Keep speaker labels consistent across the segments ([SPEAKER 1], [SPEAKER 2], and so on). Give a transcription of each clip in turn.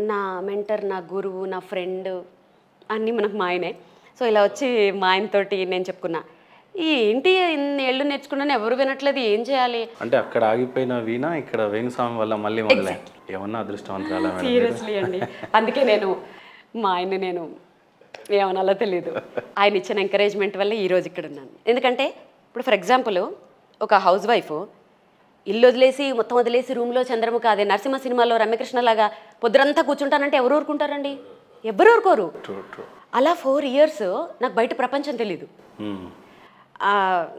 [SPEAKER 1] నా మెంటర్ నా గురువు నా ఫ్రెండ్ అన్నీ మనకు మా ఆయనే సో ఇలా వచ్చి మా ఆయనతోటి నేను చెప్పుకున్నా ఈ ఏంటి ఇన్ని ఏళ్ళు నేర్చుకున్నాను ఎవరు వినట్లేదు ఏం చేయాలి
[SPEAKER 2] అంటే అక్కడ ఆగిపోయిన వీణ ఇక్కడ వేణుస్వామి వల్ల మళ్ళీ మొదలై ఏమన్నా అదృష్టవంతురాలా మేడం
[SPEAKER 1] సీరియస్లీ అండి అందుకే నేను మా ఆయన్ని నేను ఏమనాలో తెలియదు ఆయన ఇచ్చిన ఎంకరేజ్మెంట్ వల్ల ఈ రోజు ఇక్కడ ఉన్నాను ఎందుకంటే ఇప్పుడు ఫర్ ఎగ్జాంపుల్ ఒక హౌస్ వైఫ్ ఇల్లు వదిలేసి మొత్తం వదిలేసి రూమ్లో చంద్రముఖ అదే నరసింహ సినిమాలో రమ్యకృష్ణ లాగా పొద్దురంతా కూర్చుంటానంటే ఎవరు ఊరుకుంటారండి ఎవరు ఊరుకోరు
[SPEAKER 2] ట్రూ ట్రూ
[SPEAKER 1] అలా ఫోర్ ఇయర్స్ నాకు బయట ప్రపంచం తెలీదు ఆ,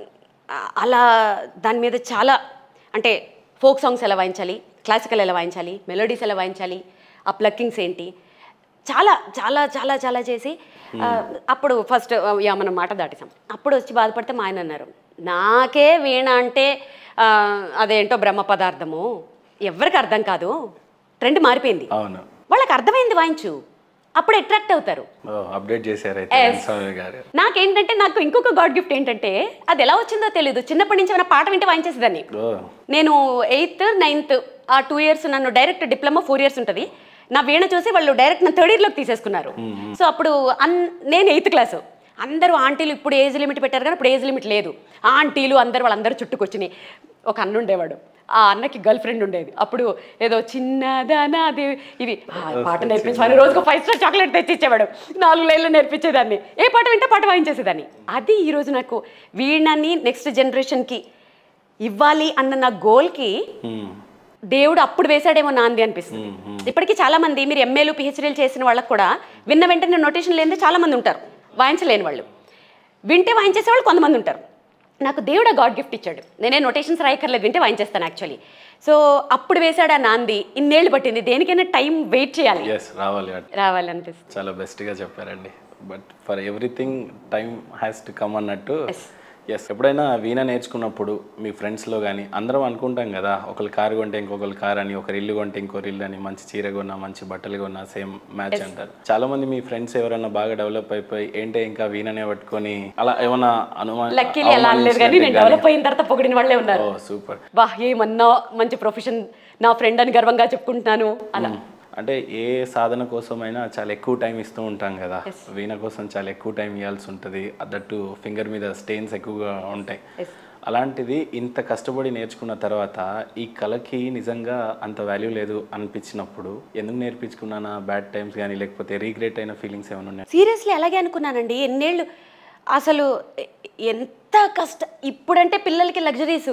[SPEAKER 1] అలా దాని మీద చాలా అంటే ఫోక్ సాంగ్స్ ఎలా వాయించాలి క్లాసికల్ ఎలా వాయించాలి మెలోడీస్ ఎలా వాయించాలి ఆ ప్లక్కింగ్స్ ఏంటి చాలా చాలా చాలా చాలా చేసి ఆ, అప్పుడు ఫస్ట్ యా మనం మాట దాటేసాం అప్పుడు వచ్చి బాధపడితే మా ఆయన అన్నారు నాకే వీణ అంటే ఆ, అదేంటో బ్రహ్మ పదార్థము ఎవరికి అర్థం కాదు ట్రెండ్ మారిపోయింది
[SPEAKER 2] అవును
[SPEAKER 1] వాళ్ళకి అర్థమైంది వాయించు అప్పుడు అట్రాక్ట్ అవుతారు
[SPEAKER 2] అప్డేట్ చేశారు అయితే వేణుస్వామి గారు
[SPEAKER 1] నాకేంటంటే నాకు ఇంకొక గాడ్ గిఫ్ట్ ఏంటంటే అది ఎలా వచ్చిందో తెలియదు చిన్నప్పటి నుంచి ఏమైనా పాట వింటే వాయించేసేదాన్ని
[SPEAKER 2] ఓ
[SPEAKER 1] నేను ఎయిత్ నైన్త్ ఆ టూ ఇయర్స్ నన్ను డైరెక్ట్ డిప్లొమా ఫోర్ ఇయర్స్ ఉంటుంది నా వీణ చూసి వాళ్ళు డైరెక్ట్ నన్ను థర్డ్ ఇయర్లోకి తీసేసుకున్నారు సో అప్పుడు అన్ నేను ఎయిత్ క్లాసు అందరూ ఆంటీలు ఇప్పుడు ఏజ్ లిమిట్ పెట్టారు కానీ ఇప్పుడు ఏజ్ లిమిట్ లేదు ఆంటీలు అందరు వాళ్ళందరూ చుట్టుకొచ్చినాయి ఒక అన్న ఉండేవాడు ఆ అన్నకి గర్ల్ ఫ్రెండ్ ఉండేది అప్పుడు ఏదో చిన్నదానా అది ఇది ఆ పాట నేర్పించమని రోజుకు ఫైవ్ స్టార్ చాక్లెట్ తెచ్చిచ్చేవాడు నాలుగు లైన్లు నేర్పించేదాన్ని ఏ పాట వింటే పాట వాయించేసేదాన్ని అది ఈరోజు నాకు వీణని నెక్స్ట్ జనరేషన్కి ఇవ్వాలి అన్న నా గోల్కి
[SPEAKER 2] మ్మ్.
[SPEAKER 1] దేవుడు అప్పుడు వేశాడేమో నాంది అనిపిస్తుంది ఇప్పటికీ చాలా మంది మీరు ఎంఏలు పిహెచ్డీలు చేసిన వాళ్ళకి కూడా విన్న వెంటనే నోటేషన్ లేని చాలా మంది ఉంటారు వాయించలేని వాళ్ళు వింటే వాయించేసే వాళ్ళు కొంతమంది ఉంటారు నాకు దేవుడు గాడ్ గిఫ్ట్ ఇచ్చాడు నేనే నోటేషన్స్ రాయక్కర్లేదు వింటే వాయించేస్తాను యాక్చువల్లీ సో అప్పుడు వేశాడు ఆ నాంది ఇన్నేళ్ళు పట్టింది దేనికైనా టైం వెయిట్ చేయాలి
[SPEAKER 2] ఎస్ రావాలి
[SPEAKER 1] రావాలనిపిస్తుంది
[SPEAKER 2] చాలా బెస్ట్గా చెప్పారండి but for everything time has to come అన్నట్టు ఎస్ ఎప్పుడైనా వీణ నేర్చుకున్నప్పుడు మీ ఫ్రెండ్స్లో కానీ అందరం అనుకుంటాం కదా ఒకరు కారు కొంటే ఇంకొకరు కార్ అని ఒకరు ఇల్లు కొంటే ఇంకొకరు ఇల్లు అని మంచి చీర కొన్నా మంచి బట్టలు కొన్నా సేమ్ మ్యాచ్ అంటారు చాలా మంది మీ ఫ్రెండ్స్ ఎవరైనా బాగా డెవలప్ అయిపోయి ఏంటే ఇంకా వీణనే పట్టుకొని అలా ఏమన్నా అనుమానం
[SPEAKER 1] లక్కీలీ అలా అనలేదు కానీ నేను డెవలప్ అయిన తర్వాత పొగిడిన వాళ్ళే ఉన్నారు
[SPEAKER 2] ఓ సూపర్
[SPEAKER 1] వా ఏమన్నా మంచి ప్రొఫెషన్ నా ఫ్రెండ్ అని గర్వంగా చెప్పుకుంటున్నాను అలా
[SPEAKER 2] అంటే ఏ సాధన కోసమైనా చాలా ఎక్కువ టైం ఇస్తూ ఉంటాం కదా వీణ కోసం చాలా ఎక్కువ టైం ఇవ్వాల్సి ఉంటుంది అదట్టు ఫింగర్ మీద స్టెయిన్స్ ఎక్కువగా ఉంటాయి
[SPEAKER 1] Yes.
[SPEAKER 2] అలాంటిది ఇంత కష్టపడి నేర్చుకున్న తర్వాత ఈ కళకి నిజంగా అంత వాల్యూ లేదు అనిపించినప్పుడు ఎందుకు నేర్పించుకున్నానా బ్యాడ్ టైమ్స్ కానీ లేకపోతే రీగ్రెట్ అయిన ఫీలింగ్స్ ఏమైనా ఉన్నాయి
[SPEAKER 1] సీరియస్లీ అలాగే అనుకున్నానండి ఎన్నేళ్ళు అసలు ఎ- ఎంత కష్ట ఇప్పుడంటే పిల్లలకి లగ్జరీస్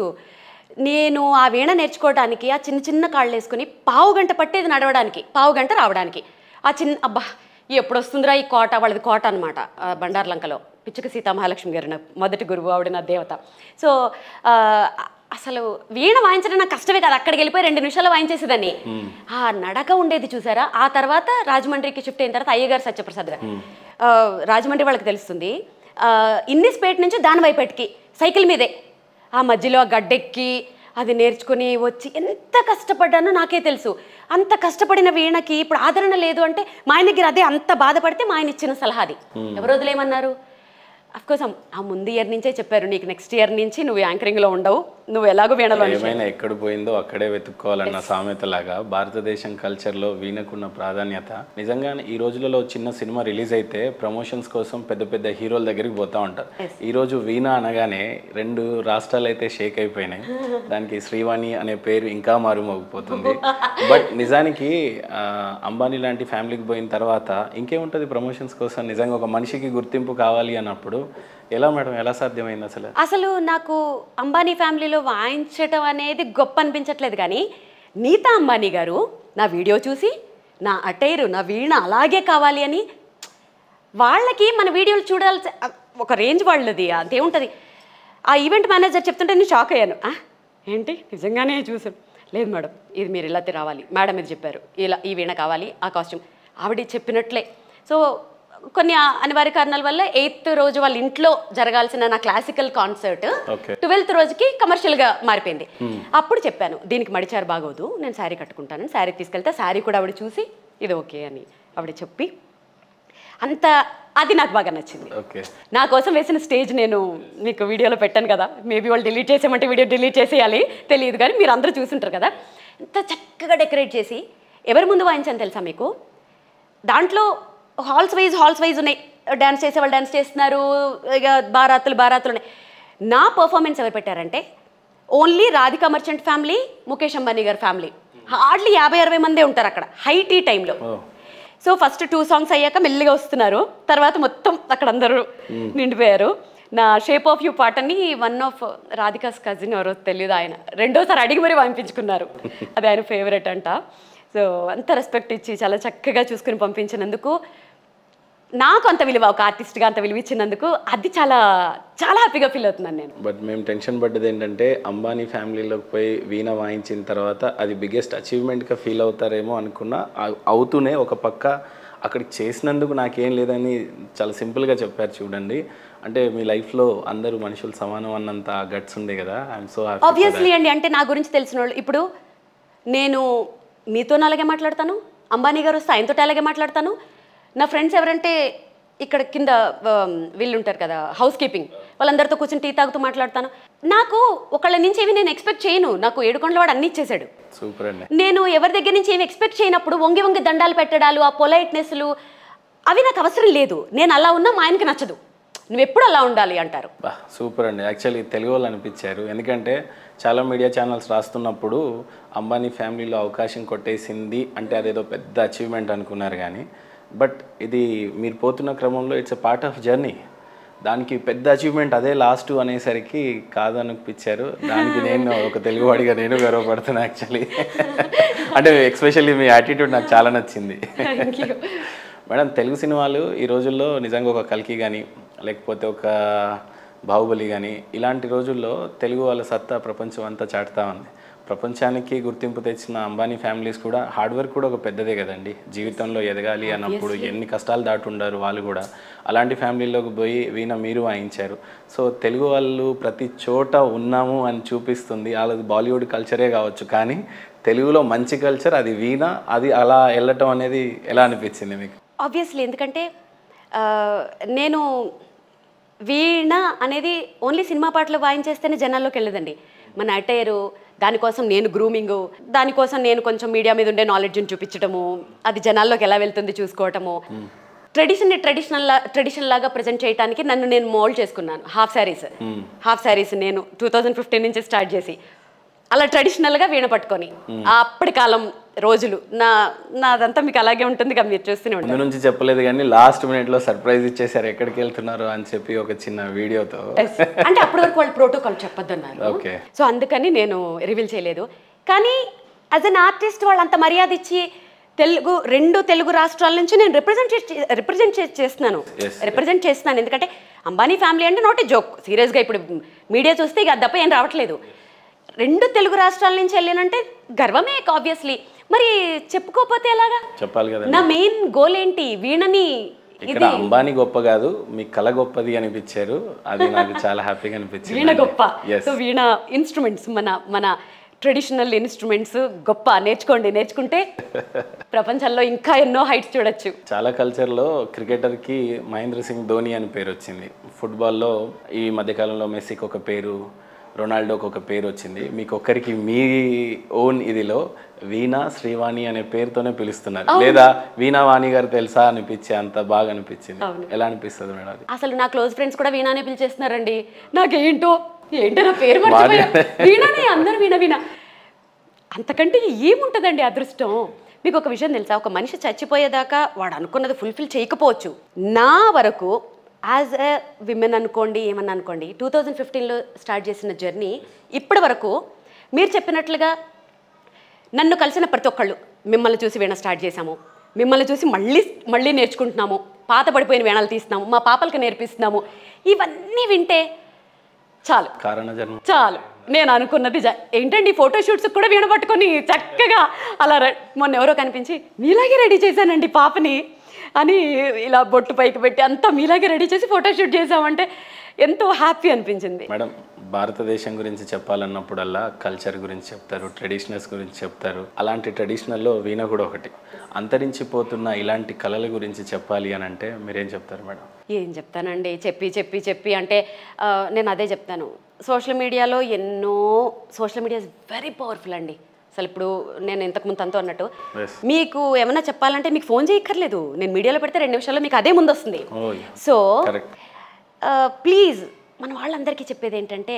[SPEAKER 1] నేను ఆ వీణ నేర్చుకోవడానికి ఆ చిన్న చిన్న కాళ్ళు వేసుకుని పావు గంట పట్టేది నడవడానికి పావు గంట రావడానికి ఆ చిన్న అబ్బా ఎప్పుడు వస్తుందిరా ఈ కోట వాళ్ళది కోట అనమాట బండార్లంకలో పిచ్చుక సీతామహాలక్ష్మి గారు నా మొదటి గురువు ఆవిడ నా దేవత సో ఆ, అసలు వీణ వాయించడం నాకు కష్టమే కాదు అక్కడికి వెళ్ళిపోయి రెండు నిమిషాలు వాయించేసేదాన్ని ఆ నడక ఉండేది చూసారా ఆ తర్వాత రాజమండ్రికి షిఫ్ట్ అయిన తర్వాత అయ్యగారు సత్యప్రసాద్ గారు ఆ, రాజమండ్రి వాళ్ళకి తెలుస్తుంది ఆ, ఇన్నిస్పేట నుంచి దానివైపేటకి సైకిల్ మీదే ఆ మధ్యలో ఆ గడ్డెక్కి అది నేర్చుకుని వచ్చి ఎంత కష్టపడ్డానో నాకే తెలుసు అంత కష్టపడిన వీణకి ఇప్పుడు ఆదరణ లేదు అంటే మా ఆయన దగ్గర అదే అంత బాధపడితే మా ఆయన ఇచ్చిన సలహా అది ఎవరు వదిలేయమన్నారు అఫ్కోర్స్ ఆ ముందు ఇయర్ నుంచే చెప్పారు నీకు నెక్స్ట్ ఇయర్ నుంచి నువ్వు యాంకరింగ్లో ఉండవు నువ్వు ఎలాగో వీణలో
[SPEAKER 2] ఏమైనా ఎక్కడ పోయిందో అక్కడే వెతుక్కోవాలన్న సామెతలాగా భారతదేశం కల్చర్లో వీణకున్న ప్రాధాన్యత నిజంగానే ఈ రోజులలో చిన్న సినిమా రిలీజ్ అయితే ప్రమోషన్స్ కోసం పెద్ద పెద్ద హీరోల దగ్గరికి పోతా ఉంటారు ఈ రోజు వీణ అనగానే రెండు రాష్ట్రాలు అయితే షేక్ అయిపోయినాయి దానికి శ్రీవాణి అనే పేరు ఇంకా మారుమోగిపోతుంది బట్ నిజానికి ఆ, అంబానీ లాంటి ఫ్యామిలీకి పోయిన తర్వాత ఇంకేముంటుంది ప్రమోషన్స్ కోసం నిజంగా ఒక మనిషికి గుర్తింపు కావాలి అన్నప్పుడు ఎలా మేడం ఎలా సాధ్యమైంది అసలు
[SPEAKER 1] అసలు నాకు అంబానీ ఫ్యామిలీలో వాయించటం అనేది గొప్ప అనిపించట్లేదు కానీ నీతా అంబానీ గారు నా వీడియో చూసి నా అటైరు నా వీణ అలాగే కావాలి అని వాళ్ళకి మన వీడియోలు చూడాల్సి ఒక రేంజ్ వాళ్ళది అంతేముంటుంది ఆ ఈవెంట్ మేనేజర్ చెప్తుంటే నేను షాక్ అయ్యాను "ఆ, ఏంటి నిజంగానే చూసాను లేదు మేడం ఇది మీరు ఇలా రావాలి మేడం ఇది చెప్పారు ఇలా ఈ వీణ కావాలి ఆ కాస్ట్యూమ్ ఆవిడ చెప్పినట్లే సో కొన్ని ఆ- అనివార్య కారణాల వల్ల ఎయిత్ రోజు వాళ్ళ ఇంట్లో జరగాల్సిన నా క్లాసికల్ కాన్సర్ట్
[SPEAKER 2] ఓకే
[SPEAKER 1] ట్వెల్త్ రోజుకి కమర్షియల్గా మారిపోయింది అప్పుడు చెప్పాను దీనికి మడిచారు బాగోదు నేను శారీ కట్టుకుంటాను శారీ తీసుకెళ్తే శారీ కూడా ఆవిడ చూసి ఇది ఓకే అని ఆవిడ చెప్పి అంత అది నాకు బాగా నచ్చింది
[SPEAKER 2] ఓకే
[SPEAKER 1] నా కోసం వేసిన స్టేజ్ నేను మీకు వీడియోలో పెట్టాను కదా మేబీ వాళ్ళు డిలీట్ చేసామంటే వీడియో డిలీట్ చేసేయాలి తెలియదు కానీ మీరు అందరూ చూసుంటారు కదా ఎంత చక్కగా డెకరేట్ చేసి ఎవరి ముందు వాయించాను తెలుసా మీకు దాంట్లో హాల్స్ వైజ్ హాల్స్ వైజ్ ఉన్నాయి డ్యాన్స్ చేసేవాళ్ళు డ్యాన్స్ చేస్తున్నారు ఇక బారాతులు బారాతులు ఉన్నాయి నా పర్ఫార్మెన్స్ ఎవరు పెట్టారంటే ఓన్లీ రాధికా మర్చెంట్ ఫ్యామిలీ ముఖేష్ అంబానీ గారి ఫ్యామిలీ హార్డ్లీ యాభై అరవై మందే ఉంటారు అక్కడ హై టీ టైంలో
[SPEAKER 2] ఓ
[SPEAKER 1] సో ఫస్ట్ టూ సాంగ్స్ అయ్యాక మెల్లిగా వస్తున్నారు తర్వాత మొత్తం అక్కడ అందరూ నిండిపోయారు నా షేప్ ఆఫ్ యూ పాటని వన్ ఆఫ్ రాధికాస్ కజిన్ ఎవరో తెలియదు ఆయన రెండోసారి అడిగి మరీ పంపించుకున్నారు అది ఆయన ఫేవరెట్ అంట సో అంత రెస్పెక్ట్ ఇచ్చి చాలా చక్కగా చూసుకుని పంపించినందుకు నాకు అంత విలువ ఒక ఆర్టిస్ట్గా అంత విలువ ఇచ్చినందుకు అది చాలా చాలా హ్యాపీగా ఫీల్ అవుతున్నాను నేను
[SPEAKER 2] బట్ మేము టెన్షన్ పడ్డది ఏంటంటే అంబానీ ఫ్యామిలీలోకి పోయి వీణ వాయించిన తర్వాత అది బిగ్గెస్ట్ అచీవ్మెంట్గా ఫీల్ అవుతారేమో అనుకున్నా అవ్- అవుతూనే ఒక పక్క అక్కడికి చేసినందుకు నాకేం లేదని చాలా సింపుల్గా చెప్పారు చూడండి అంటే మీ లైఫ్లో అందరూ మనుషులు సమానం అన్నంత గట్స్ ఉండే కదా ఐఎమ్ సో హ్యాపీ
[SPEAKER 1] ఆబ్వియస్లీ అండి అంటే నా గురించి తెలిసిన వాళ్ళు ఇప్పుడు నేను మీతో అలాగే మాట్లాడతాను అంబానీ గారు వస్తే ఆయనతో అలాగే మాట్లాడతాను నా ఫ్రెండ్స్ ఎవరంటే ఇక్కడ కింద ఆమ్, వీళ్ళు ఉంటారు కదా హౌస్ కీపింగ్ వాళ్ళందరితో కూర్చొని టీ తాగుతూ మాట్లాడతాను నాకు ఒకళ్ళ నుంచి ఏమి నేను ఎక్స్పెక్ట్ చేయను నాకు ఏడుకొండల వాడు అన్ని ఇచ్చేసాడు
[SPEAKER 2] సూపర్ అండి
[SPEAKER 1] నేను ఎవరి దగ్గర నుంచి ఏమి ఎక్స్పెక్ట్ చేయనప్పుడు వంగి వంగి దండాలు పెట్టడాలు ఆ పొలైట్నెస్లు అవి నాకు అవసరం లేదు నేను అలా ఉన్నా మా ఆయనకి నచ్చదు నువ్వు ఎప్పుడు అలా ఉండాలి అంటారు
[SPEAKER 2] బా సూపర్ అండి యాక్చువల్లీ తెలుగు వాళ్ళు అనిపించారు ఎందుకంటే చాలా మీడియా ఛానల్స్ రాస్తున్నప్పుడు అంబానీ ఫ్యామిలీలో అవకాశం కొట్టేసింది అంటే అదేదో పెద్ద అచీవ్మెంట్ అనుకున్నారు కానీ బట్ ఇది మీరు పోతున్న క్రమంలో it's a part of journey దానికి పెద్ద అచీవ్మెంట్ అదే లాస్ట్ అనేసరికి కాదనిపించారు దానికి నేను ఒక తెలుగువాడిగా నేను గర్వపడుతున్నా యాక్చువల్లీ అంటే ఎక్స్పెషల్లీ మీ యాటిట్యూడ్ నాకు చాలా నచ్చింది
[SPEAKER 1] థ్యాంక్ యూ
[SPEAKER 2] మేడం తెలుగు సినిమాలు ఈ రోజుల్లో నిజంగా ఒక కల్కి కానీ లేకపోతే ఒక బాహుబలి కానీ ఇలాంటి రోజుల్లో తెలుగు వాళ్ళ సత్తా ప్రపంచం అంతా చాటుతా ఉంది ప్రపంచానికి గుర్తింపు తెచ్చిన అంబానీ ఫ్యామిలీస్ కూడా హార్డ్ వర్క్ కూడా ఒక పెద్దదే కదండి జీవితంలో ఎదగాలి అన్నప్పుడు ఎన్ని కష్టాలు దాటుండారు వాళ్ళు కూడా అలాంటి ఫ్యామిలీలోకి పోయి వీణ మీరు వాయించారు సో తెలుగు వాళ్ళు ప్రతి చోట ఉన్నాము అని చూపిస్తుంది వాళ్ళది బాలీవుడ్ కల్చరే కావచ్చు కానీ తెలుగులో మంచి కల్చర్ అది వీణ అది అలా వెళ్ళటం అనేది ఎలా అనిపించింది మీకు
[SPEAKER 1] ఆబ్వియస్లీ ఎందుకంటే ఆ, నేను వీణ అనేది ఓన్లీ సినిమా పాటలు వాయించేస్తేనే జనాల్లోకి వెళ్ళదండి మన అటైరు దానికోసం నేను గ్రూమింగ్ దానికోసం నేను కొంచెం మీడియా మీద ఉండే నాలెడ్జ్ని చూపించడము అది జనాల్లోకి ఎలా వెళ్తుంది చూసుకోవటము ట్రెడిషన్ని ట్రెడిషనల్ ట్రెడిషన్ లాగా ప్రజెంట్ చేయడానికి నన్ను నేను మోల్డ్ చేసుకున్నాను హాఫ్ శారీస్ హాఫ్ శారీస్ నేను టూ థౌజండ్ ఫిఫ్టీన్ నుంచి స్టార్ట్ చేసి అలా ట్రెడిషనల్గా వీణ పట్టుకొని ఆ అప్పటి కాలం రోజులు నా నాదంతా మీకు అలాగే ఉంటుంది కదా మీరు చూస్తూనే ఉంటారు
[SPEAKER 2] ముందు నుంచి చెప్పలేదు కానీ లాస్ట్ మినిట్లో సర్ప్రైజ్ ఇచ్చేసారు ఎక్కడికి వెళ్తున్నారు అని చెప్పి ఒక చిన్న వీడియోతో
[SPEAKER 1] Yes. అంటే అప్పటి వరకు వాళ్ళు ప్రోటోకాల్ చెప్పొద్దన్నారు
[SPEAKER 2] Okay.
[SPEAKER 1] సో అందుకని నేను రివీల్ చేయలేదు కానీ యాజ్ అన్ ఆర్టిస్ట్ వాళ్ళు అంత మర్యాద ఇచ్చి తెలుగు రెండు తెలుగు రాష్ట్రాల నుంచి నేను రిప్రజెంట్ రిప్రజెంట్ చేస్తున్నాను
[SPEAKER 2] Yes.
[SPEAKER 1] రిప్రజెంట్ చేస్తున్నాను ఎందుకంటే అంబానీ ఫ్యామిలీ అంటే నాట్ ఏ జోక్ సీరియస్గా ఇప్పుడు మీడియా చూస్తే ఇక అది తప్ప ఏం రావట్లేదు రెండు తెలుగు రాష్ట్రాల నుంచి వెళ్ళానంటే గర్వమే ఆబ్వియస్లీ మరి చెప్పుకోకపోతే ఎలాగా
[SPEAKER 2] చెప్పాలి కదా
[SPEAKER 1] నా మెయిన్ గోల్ ఏంటి వీణని
[SPEAKER 2] ఇక్కడ అంబానీ గొప్ప కాదు మీ కళ గొప్పది అనిపించారు అది నాకు చాలా హ్యాపీగా అనిపించింది
[SPEAKER 1] వీణ గొప్ప
[SPEAKER 2] ఎస్
[SPEAKER 1] సో వీణ ఇన్స్ట్రుమెంట్స్ మన మన ట్రెడిషనల్ ఇన్స్ట్రుమెంట్స్ గొప్ప నేర్చుకోండి నేర్చుకుంటే ప్రపంచంలో ఇంకా ఎన్నో హైట్స్ చూడొచ్చు
[SPEAKER 2] చాలా కల్చర్లో క్రికెటర్కి మహేంద్ర సింగ్ ధోని అని పేరు వచ్చింది ఫుట్బాల్లో ఈ మధ్యకాలంలో మెస్సీకి ఒక పేరు రొనాల్డోకి ఒక పేరు వచ్చింది మీకు ఒక్కరికి మీ ఓన్ ఇదిలో వీణా శ్రీవాణి అనే పేరుతోనే పిలుస్తున్నారు లేదా వీణావాణి గారు తెలుసా అనిపించే అంత బాగా అనిపించింది ఎలా అనిపిస్తుంది మేడం అది
[SPEAKER 1] అసలు నా క్లోజ్ ఫ్రెండ్స్ కూడా వీణానే పిలిచేస్తున్నారండి నాకేంటో ఏంటో నా పేరు మర్చిపోయా వీణానే అందరు వీణ వీణ అంతకంటే ఏముంటుందండి అదృష్టం మీకు ఒక విషయం తెలుసా ఒక మనిషి చచ్చిపోయేదాకా వాడు అనుకున్నది ఫుల్ఫిల్ చేయకపోవచ్చు నా వరకు యాజ్ ఎ విమెన్ అనుకోండి ఏమన్నా అనుకోండి టూ థౌజండ్ ఫిఫ్టీన్లో స్టార్ట్ చేసిన జర్నీ ఇప్పటి వరకు మీరు చెప్పినట్లుగా నన్ను కలిసిన ప్రతి ఒక్కళ్ళు మిమ్మల్ని చూసి వీణ స్టార్ట్ చేశాము మిమ్మల్ని చూసి మళ్ళీ మళ్ళీ నేర్చుకుంటున్నాము పాత పడిపోయిన వీణాలు తీస్తున్నాము మా పాపలకి నేర్పిస్తున్నాము ఇవన్నీ వింటే చాలు
[SPEAKER 2] కారణ జన్మ
[SPEAKER 1] చాలు నేను అనుకున్నది జ- ఏంటండి ఫోటో షూట్స్ కూడా వీణ పట్టుకొని చక్కగా అలా రె- మొన్న ఎవరో కనిపించి మీలాగే రెడీ చేశానండి పాపని అని ఇలా బొట్టు పైకి పెట్టి అంతా మీలాగే రెడీ చేసి ఫోటో షూట్ చేసామంటే ఎంతో హ్యాపీ అనిపించింది
[SPEAKER 2] మేడం భారతదేశం గురించి చెప్పాలన్నప్పుడల్లా కల్చర్ గురించి చెప్తారు ట్రెడిషనల్స్ గురించి చెప్తారు అలాంటి ట్రెడిషనల్లో వీణ కూడా ఒకటి అంతరించిపోతున్న ఇలాంటి కళల గురించి చెప్పాలి అని అంటే మీరేం చెప్తారు మేడం
[SPEAKER 1] ఏం చెప్తానండి చెప్పి చెప్పి చెప్పి అంటే ఆ, నేను అదే చెప్తాను సోషల్ మీడియాలో ఎన్నో social media is very powerful అండి అసలు ఇప్పుడు నేను ఇంతకుముందు తనతో అన్నట్టు
[SPEAKER 2] Yes.
[SPEAKER 1] మీకు ఏమైనా చెప్పాలంటే మీకు ఫోన్ చేయక్కర్లేదు నేను మీడియాలో పెడితే రెండు నిమిషాల్లో మీకు అదే ముందు వస్తుంది
[SPEAKER 2] ఓ
[SPEAKER 1] సో
[SPEAKER 2] కరెక్ట్
[SPEAKER 1] ప్లీజ్ మన వాళ్ళందరికీ చెప్పేది ఏంటంటే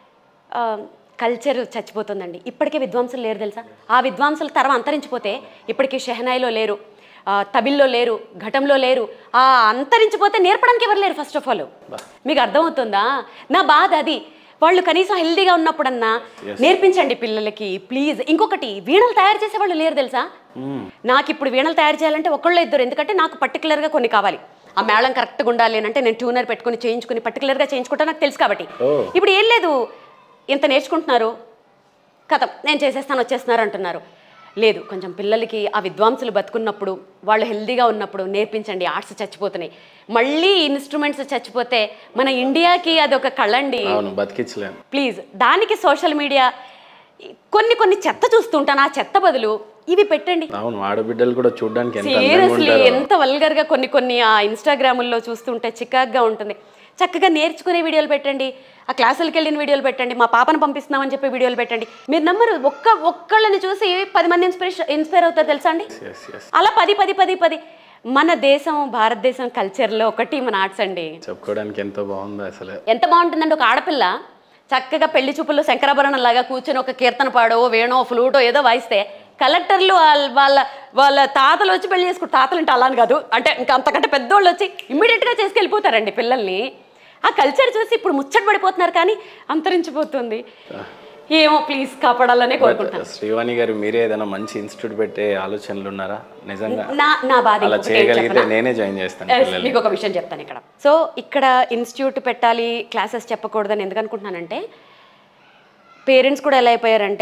[SPEAKER 1] కల్చర్ చచ్చిపోతుందండి ఇప్పటికే విద్వాంసులు లేరు తెలుసా ఆ విద్వాంసుల తరం అంతరించిపోతే ఇప్పటికీ షెహనాయిలో లేరు ఆ, తబిల్లో లేరు ఘటంలో లేరు ఆ అంతరించిపోతే నేర్పడానికి ఎవరు లేరు ఫస్ట్ ఆఫ్ ఆల్ మీకు అర్థమవుతుందా నా బాధ అది వాళ్ళు కనీసం హెల్దీగా ఉన్నప్పుడన్నా నేర్పించండి పిల్లలకి ప్లీజ్ ఇంకొకటి వీణలు తయారు చేసే వాళ్ళు లేరు తెలుసా నాకు ఇప్పుడు వీణలు తయారు చేయాలంటే ఒకళ్ళు ఇద్దరు ఎందుకంటే నాకు పర్టికులర్గా కొన్ని కావాలి ఆ మేళం కరెక్ట్గా ఉండాలి అని అంటే నేను ట్యూనర్ పెట్టుకుని చేయించుకుని పర్టికులర్గా చేయించుకుంటా నాకు తెలుసు కాబట్టి
[SPEAKER 2] Oh.
[SPEAKER 1] ఇప్పుడు ఏం లేదు ఇంత నేర్చుకుంటున్నారు కథం నేను చేసేస్తాను వచ్చేస్తున్నారు అంటున్నారు లేదు కొంచెం పిల్లలకి ఆ విద్వాంసులు బతుకున్నప్పుడు వాళ్ళు హెల్దీగా ఉన్నప్పుడు నేర్పించండి ఆర్ట్స్ చచ్చిపోతున్నాయి మళ్ళీ ఇన్స్ట్రుమెంట్స్ చచ్చిపోతే మన ఇండియాకి అది ఒక కళండి
[SPEAKER 2] అవును బతికించలేను
[SPEAKER 1] ప్లీజ్ దానికి సోషల్ మీడియా కొన్ని కొన్ని చెత్త చూస్తుంటాను ఆ చెత్త బదులు ఇవి పెట్టండి
[SPEAKER 2] అవును ఆడబిడ్డలు కూడా చూడడానికి ఎంత అందంగా
[SPEAKER 1] సీరియస్లీ
[SPEAKER 2] ఉంటారో
[SPEAKER 1] ఎంత వల్గర్గా కొన్ని కొన్ని ఆ ఇన్స్టాగ్రాముల్లో చూస్తుంటే చికాగ్గా ఉంటుంది చక్కగా నేర్చుకునే వీడియోలు పెట్టండి ఆ క్లాసులకు వెళ్ళిన వీడియోలు పెట్టండి మా పాపను పంపిస్తున్నామని చెప్పి వీడియోలు పెట్టండి మీరు నమ్మరు ఒక్క ఒక్కళ్ళని చూసి పది మంది ఇన్స్పిరేషన్ ఇన్స్పైర్ అవుతారు తెలుసా అండి
[SPEAKER 2] ఎస్ ఎస్
[SPEAKER 1] అలా పది పది పది పది మన దేశం భారతదేశం కల్చర్లో ఒకటి మన ఆర్ట్స్ అండి
[SPEAKER 2] చెప్పుకోవడానికి ఎంతో బాగుంది అసలు
[SPEAKER 1] ఎంత బాగుంటుందండి ఒక ఆడపిల్ల చక్కగా పెళ్లి చూపుల్లో శంకరాభరణం లాగా కూర్చొని ఒక కీర్తన పాడో వేణో ఫ్లూటో ఏదో వాయిస్తే కలెక్టర్లు వాళ్ళ వాళ్ళ వాళ్ళ తాతలు వచ్చి పెళ్లి చేసుకుంటారు తాతలు అంటే అలా అని కాదు అంటే ఇంకా అంతకంటే పెద్దోళ్ళు వచ్చి ఇమ్మీడియట్గా చేసుకెళ్ళిపోతారండి పిల్లల్ని ఆ కల్చర్ చూసి ఇప్పుడు ముచ్చట పడిపోతున్నారు కానీ అంతరించిపోతుంది ఏమో ప్లీజ్ కాపాడాలనే కోరుకుంటాను
[SPEAKER 2] శ్రీవాణి గారు మీరే ఏదైనా మంచి ఇన్స్టిట్యూట్ పెట్టే ఆలోచనలు ఉన్నారా నిజంగా
[SPEAKER 1] నా నా బాధ
[SPEAKER 2] అలా
[SPEAKER 1] ఇంకొకటి ఏం
[SPEAKER 2] చేయగలిగితే
[SPEAKER 1] చెప్పనా?
[SPEAKER 2] నేనే జాయిన్ చేస్తాను
[SPEAKER 1] Yes,
[SPEAKER 2] పిల్లల్ని
[SPEAKER 1] మీకు ఒక విషయం చెప్తాను ఇక్కడ సో ఇక్కడ ఇన్స్టిట్యూట్ పెట్టాలి క్లాసెస్ చెప్పకూడదని ఎందుకు అనుకుంటున్నానంటే పేరెంట్స్ కూడా ఎలా అయిపోయారంటే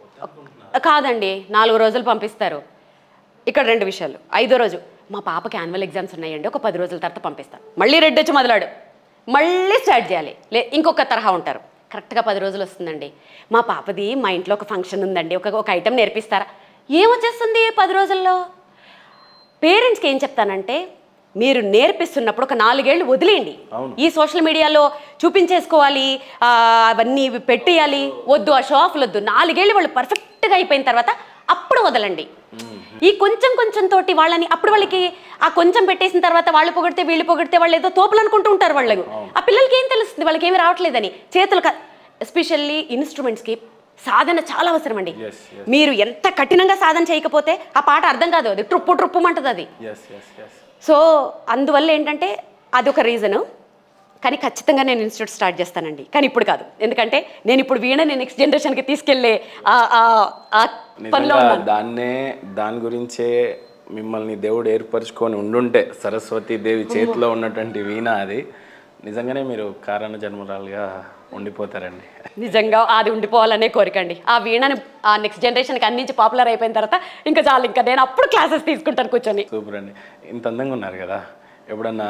[SPEAKER 1] కాదండి నాలుగు రోజులు పంపిస్తారు ఇక్కడ రెండు విషయాలు ఐదో రోజు మా పాపకి యాన్యువల్ ఎగ్జామ్స్ ఉన్నాయండి ఒక పది రోజుల తర్వాత పంపిస్తాను మళ్ళీ రెడ్ వచ్చి మొదలాడు మళ్ళీ స్టార్ట్ చేయాలి లే ఇంకొక తరహా ఉంటారు కరెక్ట్గా పది రోజులు వస్తుందండి మా పాపది మా ఇంట్లో ఒక ఫంక్షన్ ఉందండి ఒక ఒక ఐటెం నేర్పిస్తారా ఏమొచ్చేస్తుంది పది రోజుల్లో పేరెంట్స్కి ఏం చెప్తానంటే మీరు నేర్పిస్తున్నప్పుడు ఒక నాలుగేళ్లు వదిలేయండి
[SPEAKER 2] అవును.
[SPEAKER 1] ఈ సోషల్ మీడియాలో చూపించేసుకోవాలి ఆ, అవన్నీ పెట్టేయాలి వద్దు ఆ షో ఆఫ్లు వద్దు నాలుగేళ్ళు వాళ్ళు పర్ఫెక్ట్గా అయిపోయిన తర్వాత అప్పుడు వదలండి ఈ కొంచెం కొంచెం తోటి వాళ్ళని అప్పుడు వాళ్ళకి ఆ కొంచెం పెట్టేసిన తర్వాత వాళ్ళు పొగిడితే వీళ్ళు పొగిడితే వాళ్ళు ఏదో తోపులు అనుకుంటూ ఉంటారు వాళ్ళు ఆ పిల్లలకి ఏం తెలుస్తుంది వాళ్ళకి ఏమి రావట్లేదని చేతులు ఎస్పెషల్లీ ఇన్స్ట్రుమెంట్స్కి సాధన చాలా అవసరం అండి
[SPEAKER 2] Yes, yes.
[SPEAKER 1] మీరు ఎంత కఠినంగా సాధన చేయకపోతే ఆ పాట అర్థం కాదు అది ట్రుప్పు ట్రుప్పుమంటది అది
[SPEAKER 2] ఎస్ ఎస్ ఎస్
[SPEAKER 1] సో అందువల్ల ఏంటంటే అదొక రీజను కానీ ఖచ్చితంగా నేను ఇన్స్టిట్యూట్ స్టార్ట్ చేస్తానండి కానీ ఇప్పుడు కాదు ఎందుకంటే నేను ఇప్పుడు వీణని నెక్స్ట్ జనరేషన్కి తీసుకెళ్లే ఆ- ఆ- ఆ పనిలో
[SPEAKER 2] నిజంగా
[SPEAKER 1] ఉన్నాను
[SPEAKER 2] దాన్నే దాని గురించే మిమ్మల్ని దేవుడు ఏర్పరచుకొని ఉండుంటే సరస్వతి దేవి చేతిలో ఉన్నటువంటి వీణ అది నిజంగానే మీరు కారణ జన్మరాలుగా ఉండిపోతారండి
[SPEAKER 1] నిజంగా అది ఉండిపోవాలనే కోరికండి ఆ వీణని ఆ నెక్స్ట్ జనరేషన్కి అందించి పాపులర్ అయిపోయిన తర్వాత ఇంకా చాలు ఇంకా నేను అప్పుడు క్లాసెస్ తీసుకుంటాను కూర్చొని
[SPEAKER 2] సూపర్ అండి ఇంత అందంగా ఉన్నారు కదా ఎప్పుడన్నా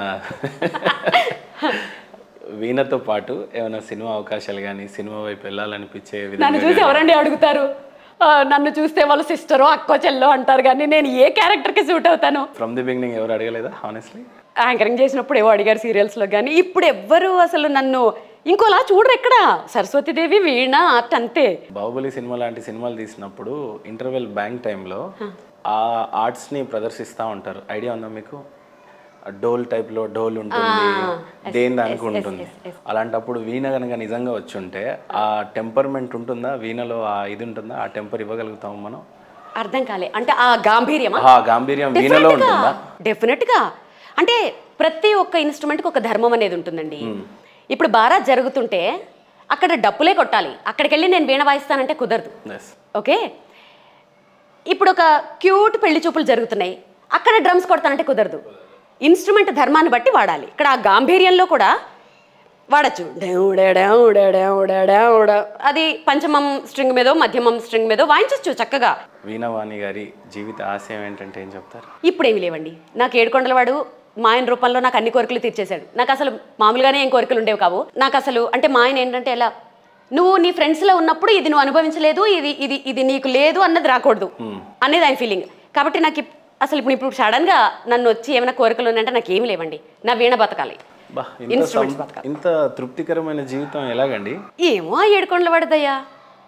[SPEAKER 2] వీణతో పాటు ఏమైనా సినిమా అవకాశాలు కానీ సినిమా వైపు వెళ్ళాలనిపించే
[SPEAKER 1] నన్ను
[SPEAKER 2] విధంగా
[SPEAKER 1] చూసి ఎవరండి అడుగుతారు ఆ, నన్ను చూస్తే వాళ్ళు సిస్టరో అక్కో చెల్లో అంటారు కానీ నేను ఏ క్యారెక్టర్కి సూట్ అవుతాను
[SPEAKER 2] ఫ్రమ్ ది బిగినింగ్ ఎవరు అడగలేదా హానెస్ట్లీ
[SPEAKER 1] యాంకరింగ్ చేసినప్పుడు ఏవో అడిగారు సీరియల్స్లో కానీ ఇప్పుడు ఎవ్వరు అసలు నన్ను ఇంకోలా చూడరు ఎక్కడ సరస్వతీదేవి వీణ అట్ అంతే
[SPEAKER 2] బాహుబలి సినిమా లాంటి సినిమాలు తీసినప్పుడు ఇంటర్వెల్ బ్యాంక్ టైంలో ఆ ఆర్ట్స్ని ప్రదర్శిస్తూ ఉంటారు ఐడియా ఉందా మీకు ఆ డోల్ టైప్లో డోల్ ఉంటుంది దేని దానికి ఉంటుంది అలాంటప్పుడు వీణ కనుక నిజంగా వచ్చి ఉంటే ఆ టెంపర్మెంట్ ఉంటుందా వీణలో ఆ ఇది ఉంటుందా ఆ టెంపర్ ఇవ్వగలుగుతాము మనం
[SPEAKER 1] అర్థం కాలే అంటే ఆ గాంభీర్యమా
[SPEAKER 2] ఆ గాంభీర్యం వీణలో ఉంటుందా
[SPEAKER 1] డెఫినెట్గా అంటే ప్రతి ఒక్క ఇన్స్ట్రుమెంట్కి ఒక ధర్మం అనేది ఉంటుందండి ఇప్పుడు బారాత్ జరుగుతుంటే అక్కడ డప్పులే కొట్టాలి అక్కడికి వెళ్ళి నేను వీణ వాయిస్తానంటే కుదరదు
[SPEAKER 2] ఎస్
[SPEAKER 1] ఓకే ఇప్పుడు ఒక క్యూట్ పెళ్లి చూపులు జరుగుతున్నాయి అక్కడ డ్రమ్స్ కొడతానంటే కుదరదు ఇన్స్ట్రుమెంట్ ధర్మాన్ని బట్టి వాడాలి ఇక్కడ ఆ గాంభీర్యంలో కూడా వాడచ్చు డేవ్ డే డేవ్ డే డేవ్ డే డేవ్ డే. అది పంచమం స్ట్రింగ్ మీదో మధ్యమం స్ట్రింగ్ మీదో వాయించవచ్చు చక్కగా
[SPEAKER 2] వీణవాణి గారి జీవిత ఆశయం ఏంటంటే ఏం చెప్తారు
[SPEAKER 1] ఇప్పుడేమి లేవండి నాకు ఏడుకొండలవాడు మా ఆయన రూపంలో నాకు అన్ని కోరికలు తీర్చేశాడు నాకు అసలు మామూలుగానే ఏం కోరికలు ఉండేవి కావు నాకు అసలు అంటే మా ఆయన ఏంటంటే ఎలా నువ్వు నీ ఫ్రెండ్స్లో ఉన్నప్పుడు ఇది నువ్వు అనుభవించలేదు ఇది ఇది ఇది నీకు లేదు అన్నది రాకూడదు అనేది ఆయన ఫీలింగ్ కాబట్టి నాకు ఇప్- అసలు ఇప్పుడు ఇప్పుడు సడన్గా నన్ను వచ్చి ఏమైనా కోరికలు ఉన్నాయంటే నాకు ఏమి లేవండి నా వీణ బతకాలి
[SPEAKER 2] బా ఇంత
[SPEAKER 1] Instruments
[SPEAKER 2] సం-
[SPEAKER 1] బతకాలి.
[SPEAKER 2] ఇంత తృప్తికరమైన జీవితం ఎలాగండి
[SPEAKER 1] ఏమో ఆ ఏడుకొండల పడదయ్యా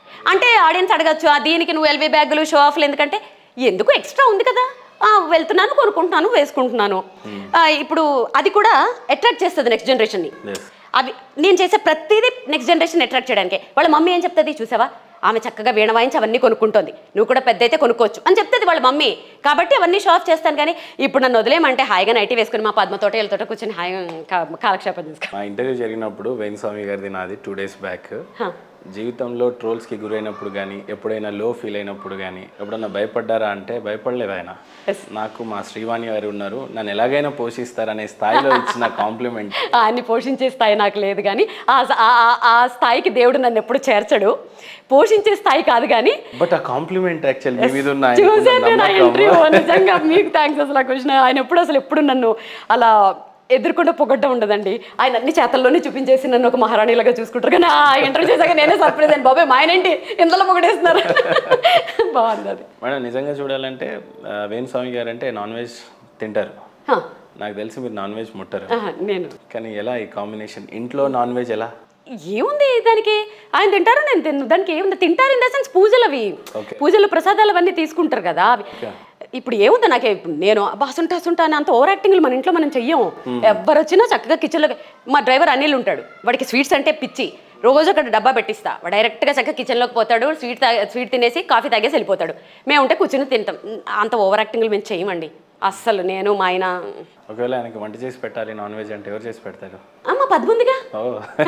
[SPEAKER 1] అంటే ఆడియన్స్ అడగచ్చు "ఆ, దీనికి నువ్వు ఎల్వీ బ్యాగులు షో ఆఫ్లు ఎందుకంటే ఎందుకు ఎక్స్ట్రా ఉంది కదా ఆ, వెళ్తున్నాను కొనుక్కుంటున్నాను వేసుకుంటున్నాను ఆ, ఇప్పుడు అది కూడా అట్రాక్ట్ చేస్తుంది నెక్స్ట్ జనరేషన్ని
[SPEAKER 2] Yes.
[SPEAKER 1] అవి నేను చేసే ప్రతిదీ నెక్స్ట్ జనరేషన్ అట్రాక్ట్ చేయడానికి వాళ్ళ మమ్మీ ఏం చెప్తుంది చూసావా ఆమె చక్కగా వీణ వాయించి అవన్నీ కొనుక్కుంటుంది నువ్వు కూడా పెద్ద అయితే కొనుక్కోవచ్చు అని చెప్తుంది వాళ్ళ మమ్మీ కాబట్టి అవన్నీ షో ఆఫ్ చేస్తాను కానీ ఇప్పుడు నన్ను వదిలేయమంటే హాయిగా నైటీ వేసుకుని మా పద్మతోట వీళ్ళతోట కూర్చొని హాయిగా కా- కాలక్షేపం చేసుకో
[SPEAKER 2] మా ఇంటర్వ్యూ జరిగినప్పుడు వేణుస్వామి గారిది నాది టూ డేస్ బ్యాక్
[SPEAKER 1] హా.
[SPEAKER 2] జీవితంలో ట్రోల్స్కి గురైనప్పుడు కానీ ఎప్పుడైనా లో ఫీల్ అయినప్పుడు కానీ ఎప్పుడన్నా భయపడ్డారా అంటే భయపడలేదు ఆయన నాకు మా శ్రీవాణి గారు ఉన్నారు నన్ను ఎలాగైనా పోషిస్తారనే స్థాయిలో ఇచ్చిన కాంప్లిమెంట్
[SPEAKER 1] ఆయన్ని పోషించే స్థాయి నాకు లేదు కానీ ఆ ఆ- ఆ- ఆ స్థాయికి దేవుడు నన్ను ఎప్పుడు చేర్చడు పోషించే స్థాయి కాదు కానీ
[SPEAKER 2] బట్ ఆ కాంప్లిమెంట్ యాక్చువల్ మీ మీద ఉన్న ఆయనకున్న
[SPEAKER 1] చూసాను నేను ఆ
[SPEAKER 2] నమ్మకం.
[SPEAKER 1] ఇంటర్వ్యూ నిజంగా మీకు థ్యాంక్స్ అసలు ఆ క్వశ్చన్ ఆయన ఎప్పుడు అసలు ఎప్పుడు నన్ను అలా ఎదుర్కొంటే పొగడ్డం ఉండదండి ఆయన అన్ని చేతల్లోనే చూపించేసి నన్ను ఒక మహారాణిలాగా చూసుకుంటారు కానీ ఆ ఇంటర్వ్యూ చేశాక నేనే సర్ప్రైజ్ అయిన బాబాయ్ మా ఆయన ఏంటి ఇంతలో పొగడేస్తున్నారు బాగుంది అది
[SPEAKER 2] మేడం నిజంగా చూడాలంటే ఆ, వేణుస్వామి గారు అంటే నాన్ వెజ్ తింటారు
[SPEAKER 1] హా,
[SPEAKER 2] నాకు తెలిసి మీరు నాన్ వెజ్ ముట్టరు
[SPEAKER 1] ఆహా, నేను
[SPEAKER 2] కానీ ఎలా ఈ కాంబినేషన్ ఇంట్లో నాన్ వెజ్ ఎలా
[SPEAKER 1] ఏముంది దానికి ఆయన తింటారు నేను తిన్ను దానికి ఏముంది తింటారు ఇన్ ద సెన్స్ పూజలు అవి
[SPEAKER 2] Okay.
[SPEAKER 1] పూజలు ప్రసాదాలు అవన్నీ తీసుకుంటారు కదా అవి ఇప్పుడు ఏముంది నాకే ఇప్పుడు నేను అబ్బా అసుంటా అసుంటా అని అంత ఓవర్ యాక్టింగ్లు మన ఇంట్లో మనం చెయ్యం ఎవ్వరు వచ్చినా చక్కగా కిచెన్లో మా డ్రైవర్ అనిల్ ఉంటాడు వాడికి స్వీట్స్ అంటే పిచ్చి రోజు అక్కడ డబ్బా పెట్టిస్తా వాడు డైరెక్ట్గా చక్కగా కిచెన్లోకి పోతాడు స్వీట్ తాగే స్వీట్ తినేసి కాఫీ తాగేసి వెళ్ళిపోతాడు మేము ఉంటే కూర్చుని తింటాం అంత ఓవర్ యాక్టింగ్లు మేము చేయమండి అస్సలు నేను మా ఆయన
[SPEAKER 2] ఒకవేళ ఆయనకి వంట చేసి పెట్టాలి నాన్ వెజ్ అంటే ఎవరు చేసి పెడతారు
[SPEAKER 1] అమ్మ పద్ముందిగా
[SPEAKER 2] ఓ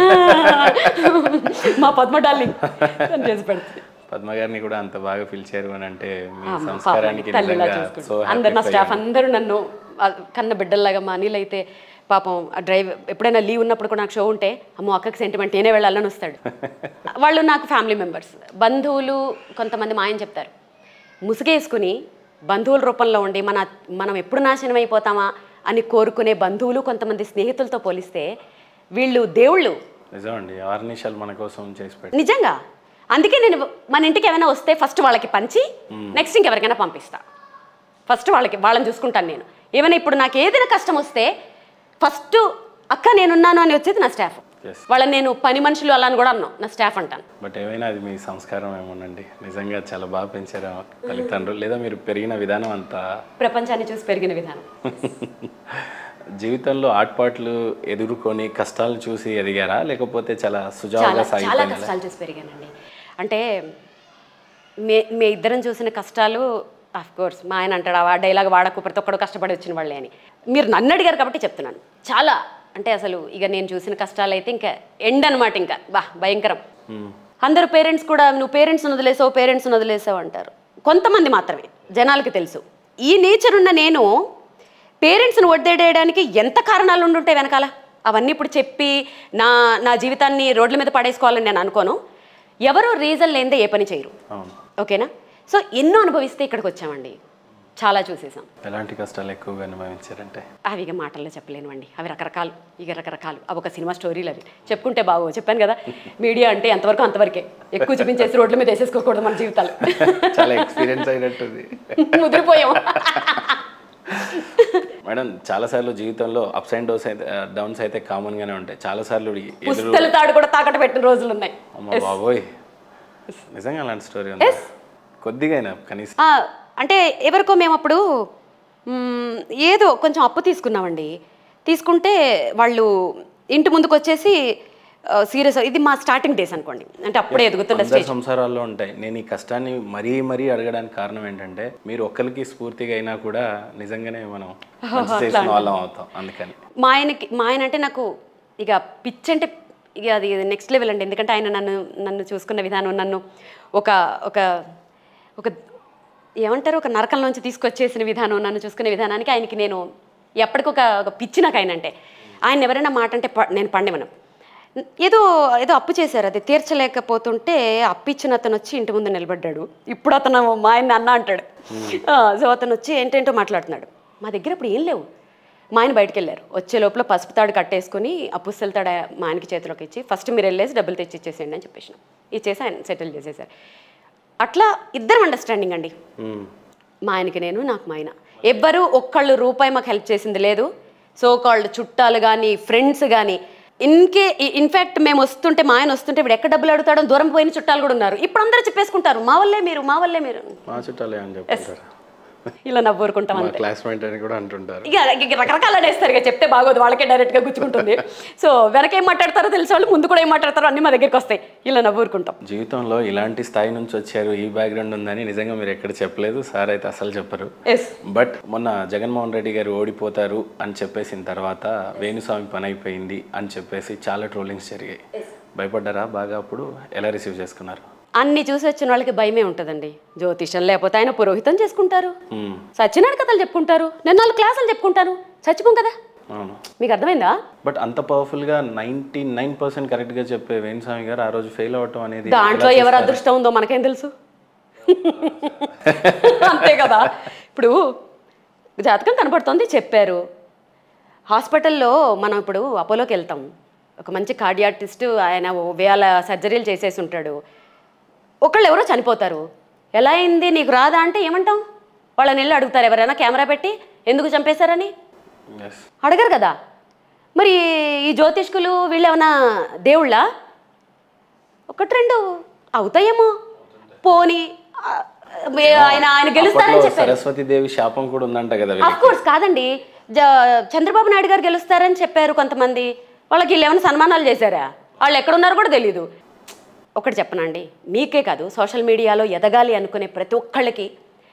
[SPEAKER 1] మా పద్మ డార్లింగ్ తను చేసి పెడుతుంది
[SPEAKER 2] పద్మ గారిని కూడా అంత బాగా పిలిచారు అని అంటే మీ
[SPEAKER 1] అమ్మ,
[SPEAKER 2] సంస్కారానికి
[SPEAKER 1] పాపం, తల్లిలా
[SPEAKER 2] నిజంగా
[SPEAKER 1] చూసుకుంటా.
[SPEAKER 2] సో
[SPEAKER 1] అందరు నా స్టాఫ్ అందరూ నన్ను ఆ, కన్న బిడ్డల్లాగా మా అనిల్ అయితే పాపం ఆ డ్రైవ్ ఎప్పుడైనా లీవ్ ఉన్నప్పుడు కూడా నాకు షో ఉంటే అమ్మో అక్కకి సెంటిమెంట్ నేనే వెళ్ళాలని వస్తాడు వాళ్ళు నాకు ఫ్యామిలీ మెంబర్స్ బంధువులు కొంతమంది మా ఆయన చెప్తారు ముసుగేసుకుని బంధువుల రూపంలో ఉండి మన మనం ఎప్పుడు నాశనం అయిపోతామా అని కోరుకునే బంధువులు కొంతమంది స్నేహితులతో పోలిస్తే వీళ్ళు దేవుళ్ళు
[SPEAKER 2] నిజం అండి ఆరు నిమిషాలు మన కోసం చేసి పెట్టి
[SPEAKER 1] నిజంగా అందుకే నేను మన ఇంటికి ఏమైనా వస్తే ఫస్ట్ వాళ్ళకి పంచి నెక్స్ట్ ఇంకెవరికైనా పంపిస్తా ఫస్ట్ వాళ్ళకి వాళ్ళని చూసుకుంటాను నేను ఏమైనా ఇప్పుడు నాకు ఏదైనా కష్టం వస్తే ఫస్ట్ అక్క నేనున్నాను అని వచ్చేది నా స్టాఫ్
[SPEAKER 2] Yes.
[SPEAKER 1] వాళ్ళని నేను పని మనుషులు అలా అని కూడా అన్నాను నా స్టాఫ్ అంటాను
[SPEAKER 2] బట్ ఏమైనా అది మీ సంస్కారం ఏమోనండి నిజంగా చాలా బాగా పెంచారు ఆ తల్లిదండ్రులు లేదా మీరు పెరిగిన విధానం అంతా
[SPEAKER 1] ప్రపంచాన్ని చూసి పెరిగిన విధానం
[SPEAKER 2] జీవితంలో ఆటపాట్లు ఎదుర్కొని కష్టాలు చూసి ఎదిగారా లేకపోతే చాలా
[SPEAKER 1] చాలా
[SPEAKER 2] సుజావుగా
[SPEAKER 1] చాలా
[SPEAKER 2] సాగిపోయినా
[SPEAKER 1] కష్టాలు చూసి పెరిగానండి అంటే మే మే ఇద్దరం చూసిన కష్టాలు ఆఫ్ కోర్స్ మా ఆయన అంటాడు ఆ డైలాగ్ వాడకు ప్రతి ఒక్కడు కష్టపడి వచ్చిన వాళ్ళే అని మీరు నన్ను అడిగారు కాబట్టి చెప్తున్నాను చాలా అంటే అసలు ఇక నేను చూసిన కష్టాలు అయితే ఇంకా ఎండ్ అనమాట ఇంకా బా భయంకరం అందరు పేరెంట్స్ కూడా నువ్వు పేరెంట్స్ని వదిలేసావు పేరెంట్స్ని వదిలేసావు అంటారు కొంతమంది మాత్రమే జనాలకి తెలుసు ఈ నేచర్ ఉన్న నేను పేరెంట్స్ని వదిలేయడానికి ఎంత కారణాలు ఉండుంటాయి వెనకాల అవన్నీ ఇప్పుడు చెప్పి నా నా జీవితాన్ని రోడ్ల మీద పడేసుకోవాలని నేను అనుకోను ఎవరు రీజన్ లేనిదే ఏ పని చేయరు
[SPEAKER 2] అవును
[SPEAKER 1] ఓకేనా సో ఎన్నో అనుభవిస్తే ఇక్కడికి వచ్చామండి చాలా చూసేసాం
[SPEAKER 2] ఎలాంటి కష్టాలు ఎక్కువగా అనుభవించారంటే
[SPEAKER 1] అవి ఇక మాటల్లో చెప్పలేనివ్వండి అవి రకరకాలు ఇక రకరకాలు అవి ఒక సినిమా స్టోరీలు అవి చెప్పుకుంటే బాగో చెప్పాను కదా మీడియా అంటే ఎంతవరకు అంతవరకే ఎక్కువ చూపించేసి రోడ్ల మీద వేసేసుకోకూడదు మన జీవితాలు
[SPEAKER 2] చాలా ఎక్స్పీరియన్స్ అయినట్టుంది
[SPEAKER 1] ముదిరిపోయాం
[SPEAKER 2] మేడం చాలాసార్లు జీవితంలో అప్స్ అండ్ డౌన్స్ అయితే డౌన్స్ అయితే కామన్ గానే ఉంటాయి చాలాసార్లు ఎదురు
[SPEAKER 1] పుస్తల తాడు కూడా తాకట్టు పెట్టిన రోజులు ఉన్నాయి
[SPEAKER 2] అమ్మ బాబోయ్ నిజంగా అలాంటి స్టోరీ ఉంది కొద్దిగా అయినా కనీసం
[SPEAKER 1] ఆ, అంటే ఎవరికో మేము అప్పుడు మ్, ఏదో కొంచెం అప్పు తీసుకున్నామండి తీసుకుంటే వాళ్ళు ఇంటి ముందుకు వచ్చేసి సీరియస్ ఇది మా స్టార్టింగ్ డేస్ అనుకోండి అంటే అప్పుడే ఎదుగుతున్న
[SPEAKER 2] అందరి సంసారాల్లో ఉంటాయి నేను ఈ కష్టాన్ని మరీ మరీ అడగడానికి కారణం ఏంటంటే మీరు ఒక్కరికి స్ఫూర్తిగా అయినా కూడా నిజంగానే మనం మంచి చేసిన వాళ్ళం అవుతాం అందుకని
[SPEAKER 1] మా ఆయనకి మా ఆయన అంటే నాకు ఇక పిచ్ అంటే ఇక అది నెక్స్ట్ లెవెల్ అండి ఎందుకంటే ఆయన నన్ను నన్ను చూసుకున్న విధానం నన్ను ఒక ఒక ఒక ఏమంటారు ఒక నరకంలోంచి తీసుకొచ్చేసిన విధానం నన్ను చూసుకునే విధానానికి ఆయనకి నేను ఎప్పటికొక ఒక పిచ్చి నాకు ఆయన అంటే ఆయన ఎవరైనా మాట అంటే ప- నేను పండేమను ఏదో ఏదో అప్పు చేశారు అది తీర్చలేకపోతుంటే అప్పు ఇచ్చిన అతను వచ్చి ఇంటి ముందు నిలబడ్డాడు ఇప్పుడు అతను మా ఆయన అన్న అంటాడు సో అతను వచ్చి ఏంటేంటో మాట్లాడుతున్నాడు మా దగ్గర ఇప్పుడు ఏం లేవు మా ఆయన బయటికి వెళ్ళారు వచ్చే లోపల పసుపు తాడు కట్టేసుకుని ఆ పుస్తల తాడు మా ఆయనకి చేతిలోకి ఇచ్చి ఫస్ట్ మీరు వెళ్ళేసి డబ్బులు తెచ్చి ఇచ్చేసేయండి అని చెప్పేసిన ఇచ్చేసి ఆయన సెటిల్ చేసేసారు అట్లా ఇద్దరం అండర్స్టాండింగ్ అండి
[SPEAKER 2] మ్మ్.
[SPEAKER 1] మా ఆయనకి నేను నాకు మా ఆయన ఎవ్వరు ఒక్కళ్ళు రూపాయి మాకు హెల్ప్ చేసింది లేదు సో కాల్డ్ చుట్టాలు కానీ ఫ్రెండ్స్ కానీ ఇన్కే ఇన్ఫాక్ట్ మేము వస్తుంటే మా ఆయన వస్తుంటే ఇప్పుడు ఎక్కడ డబ్బులు అడుగుతాడో దూరం పోయిన చుట్టాలు కూడా ఉన్నారు ఇప్పుడు అందరూ చెప్పేసుకుంటారు మా వల్లే మీరు మా వల్లే మీరు
[SPEAKER 2] మా చుట్టాలే అని చెప్తుంటారు
[SPEAKER 1] ఇలా నవ్వురుకుంటాం
[SPEAKER 2] మా
[SPEAKER 1] అంతే
[SPEAKER 2] క్లాస్మేట్ అని కూడా అంటుంటారు
[SPEAKER 1] ఇక ఇక రకరకాల అనేస్తారు ఇక చెప్తే బాగోదు వాళ్ళకే డైరెక్ట్గా గుచ్చుకుంటుంది సో వెనక ఏం మాట్లాడతారో తెలిసే వాళ్ళు ముందు కూడా ఏం మాట్లాడతారో అన్ని మా దగ్గరికి వస్తాయి ఇలా నవ్వురుకుంటాం
[SPEAKER 2] జీవితంలో ఇలాంటి స్థాయి నుంచి వచ్చారు ఈ బ్యాక్గ్రౌండ్ ఉందని నిజంగా మీరు ఎక్కడ చెప్పలేదు సార్ అయితే అసలు చెప్పరు
[SPEAKER 1] ఎస్
[SPEAKER 2] బట్ మొన్న జగన్మోహన్ రెడ్డి గారు ఓడిపోతారు అని చెప్పేసిన తర్వాత వేణుస్వామి పని అయిపోయింది అని చెప్పేసి చాలా ట్రోలింగ్స్ జరిగాయి భయపడ్డారా బాగా అప్పుడు ఎలా రిసీవ్ చేసుకున్నారు
[SPEAKER 1] అన్ని చూసి వచ్చిన వాళ్ళకి భయమే ఉంటుందండి జ్యోతిషం లేకపోతే ఆయన పురోహితం చేసుకుంటారు
[SPEAKER 2] మ్మ్.
[SPEAKER 1] సత్యనారాయణ కథలు చెప్పుకుంటారు నేను నాలుగు క్లాసులు చెప్పుకుంటాను చచ్చిపోం కదా
[SPEAKER 2] అవును
[SPEAKER 1] మీకు అర్థమైందా
[SPEAKER 2] బట్ అంత పవర్ఫుల్గా నైంటీ నైన్ పర్సెంట్ కరెక్ట్గా చెప్పే వేణుస్వామి గారు ఆ రోజు ఫెయిల్ అవ్వటం అనేది
[SPEAKER 1] దాంట్లో ఎవరు అదృష్టం ఉందో మనకేం తెలుసు అంతే కదా ఇప్పుడు జాతకం కనపడుతోంది చెప్పారు హాస్పిటల్లో మనం ఇప్పుడు అపోలోకి వెళ్తాం ఒక మంచి కార్డియాటిస్ట్ ఆయన ఓ వేల సర్జరీలు చేసేసి ఉంటాడు ఒకళ్ళు ఎవరో చనిపోతారు ఎలా అయింది నీకు రాదా అంటే ఏమంటాం వాళ్ళని వెళ్ళి అడుగుతారు ఎవరైనా కెమెరా పెట్టి ఎందుకు చంపేశారని
[SPEAKER 2] ఎస్
[SPEAKER 1] అడగరు కదా మరి ఈ జ్యోతిష్కులు వీళ్ళు ఏమైనా దేవుళ్ళ ఒకటి రెండు అవుతాయేమో పోని ఆ, ఆయన ఆయన గెలుస్తారని
[SPEAKER 2] అప్పట్లో
[SPEAKER 1] చెప్పారు
[SPEAKER 2] సరస్వతి దేవి శాపం కూడా ఉందంట కదా
[SPEAKER 1] ఆఫ్ కోర్స్ కాదండి జ- చంద్రబాబు నాయుడు గారు గెలుస్తారని చెప్పారు కొంతమంది వాళ్ళకి వీళ్ళు ఏమైనా సన్మానాలు చేశారా వాళ్ళు ఎక్కడున్నారో కూడా తెలియదు ఒకటి చెప్పనండి మీకే కాదు సోషల్ మీడియాలో ఎదగాలి అనుకునే ప్రతి ఒక్కళ్ళకి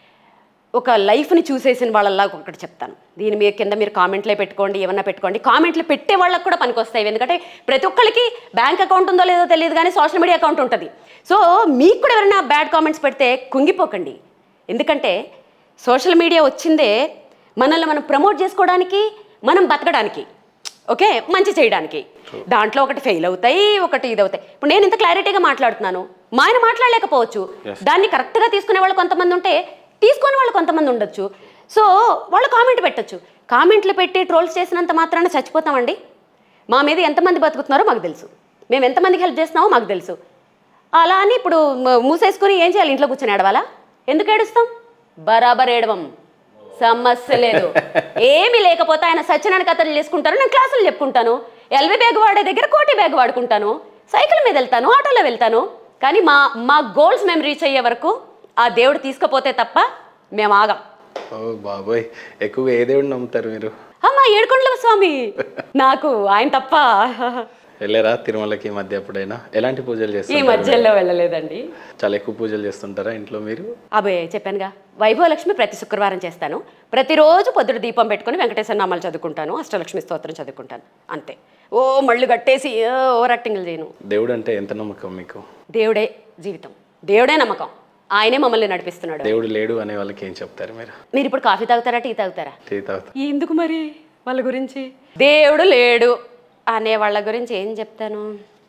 [SPEAKER 1] ఒక లైఫ్ని చూసేసిన వాళ్ళలా ఒకటి చెప్తాను దీని మీ కింద మీరు కామెంట్లే పెట్టుకోండి ఏమన్నా పెట్టుకోండి కామెంట్లు పెట్టే వాళ్ళకి కూడా పనికొస్తాయి ఎందుకంటే ప్రతి ఒక్కరికి బ్యాంక్ అకౌంట్ ఉందో లేదో తెలియదు కానీ సోషల్ మీడియా అకౌంట్ ఉంటుంది సో మీకు కూడా ఎవరైనా బ్యాడ్ కామెంట్స్ పెడితే కుంగిపోకండి ఎందుకంటే సోషల్ మీడియా వచ్చిందే మనల్ని మనం ప్రమోట్ చేసుకోవడానికి మనం బతకడానికి ఓకే మంచి చేయడానికి దాంట్లో ఒకటి ఫెయిల్ అవుతాయి ఒకటి ఇది అవుతాయి ఇప్పుడు నేను ఇంత క్లారిటీగా మాట్లాడుతున్నాను మా ఆయన మాట్లాడలేకపోవచ్చు దాన్ని కరెక్ట్గా తీసుకునే వాళ్ళు కొంతమంది ఉంటే తీసుకునే వాళ్ళు కొంతమంది ఉండొచ్చు సో వాళ్ళు కామెంట్ పెట్టొచ్చు కామెంట్లు పెట్టి ట్రోల్స్ చేసినంత మాత్రాన చచ్చిపోతామండి మా మీద ఎంతమంది బతుకుతున్నారో మాకు తెలుసు మేము ఎంతమందికి హెల్ప్ చేస్తున్నామో మాకు తెలుసు అలా అని ఇప్పుడు మ- మూసేసుకుని ఏం చేయాలి ఇంట్లో కూర్చొని ఏడవాలా ఎందుకు ఏడుస్తాం బరాబర్ ఏడవం సమస్య లేదు ఏమీ లేకపోతే ఆయన సత్యనారాయణ కథలు చేసుకుంటారు నేను క్లాసులు చెప్పుకుంటాను ఎల్వి బ్యాగ్ వాడే దగ్గర కోటి బ్యాగ్ వాడుకుంటాను సైకిల్ మీద వెళ్తాను ఆటోలో వెళ్తాను కానీ మా మా గోల్స్ మేము రీచ్ అయ్యే వరకు ఆ దేవుడు తీసుకపోతే తప్ప మేము ఆగాం
[SPEAKER 2] ఓ బాబోయ్ ఎక్కువగా ఏ దేవుడిని నమ్ముతారు మీరు
[SPEAKER 1] అమ్మా ఏడుకొండల స్వామి నాకు ఆయన తప్ప
[SPEAKER 2] వెళ్ళారా తిరుమలకి ఈ మధ్య ఎప్పుడైనా ఎలాంటి పూజలు
[SPEAKER 1] ఈ
[SPEAKER 2] చేస్తారు
[SPEAKER 1] మధ్యలో వెళ్ళలేదండి
[SPEAKER 2] చాలా ఎక్కువ పూజలు చేస్తుంటారా ఇంట్లో మీరు
[SPEAKER 1] అబే చెప్పానుగా వైభవలక్ష్మి ప్రతి శుక్రవారం చేస్తాను ప్రతిరోజు పొద్దుడు దీపం పెట్టుకుని వెంకటేశ్వర నామాలు చదువుకుంటాను అష్టలక్ష్మి స్తోత్రం చదువుకుంటాను అంతే ఓ మళ్ళు కట్టేసి ఓ ఓవర్ యాక్టింగ్లు చేయను
[SPEAKER 2] దేవుడు అంటే ఎంత నమ్మకం మీకు
[SPEAKER 1] దేవుడే జీవితం దేవుడే నమ్మకం ఆయనే మమ్మల్ని నడిపిస్తున్నాడు
[SPEAKER 2] దేవుడు లేడు అనే వాళ్ళకి ఏం చెప్తారు మీరు
[SPEAKER 1] మీరు ఇప్పుడు కాఫీ తాగుతారా టీ తాగుతారా
[SPEAKER 2] టీ తాగుతారు
[SPEAKER 1] ఎందుకు మరి వాళ్ళ గురించి దేవుడు లేడు అనే వాళ్ళ గురించి ఏం చెప్తాను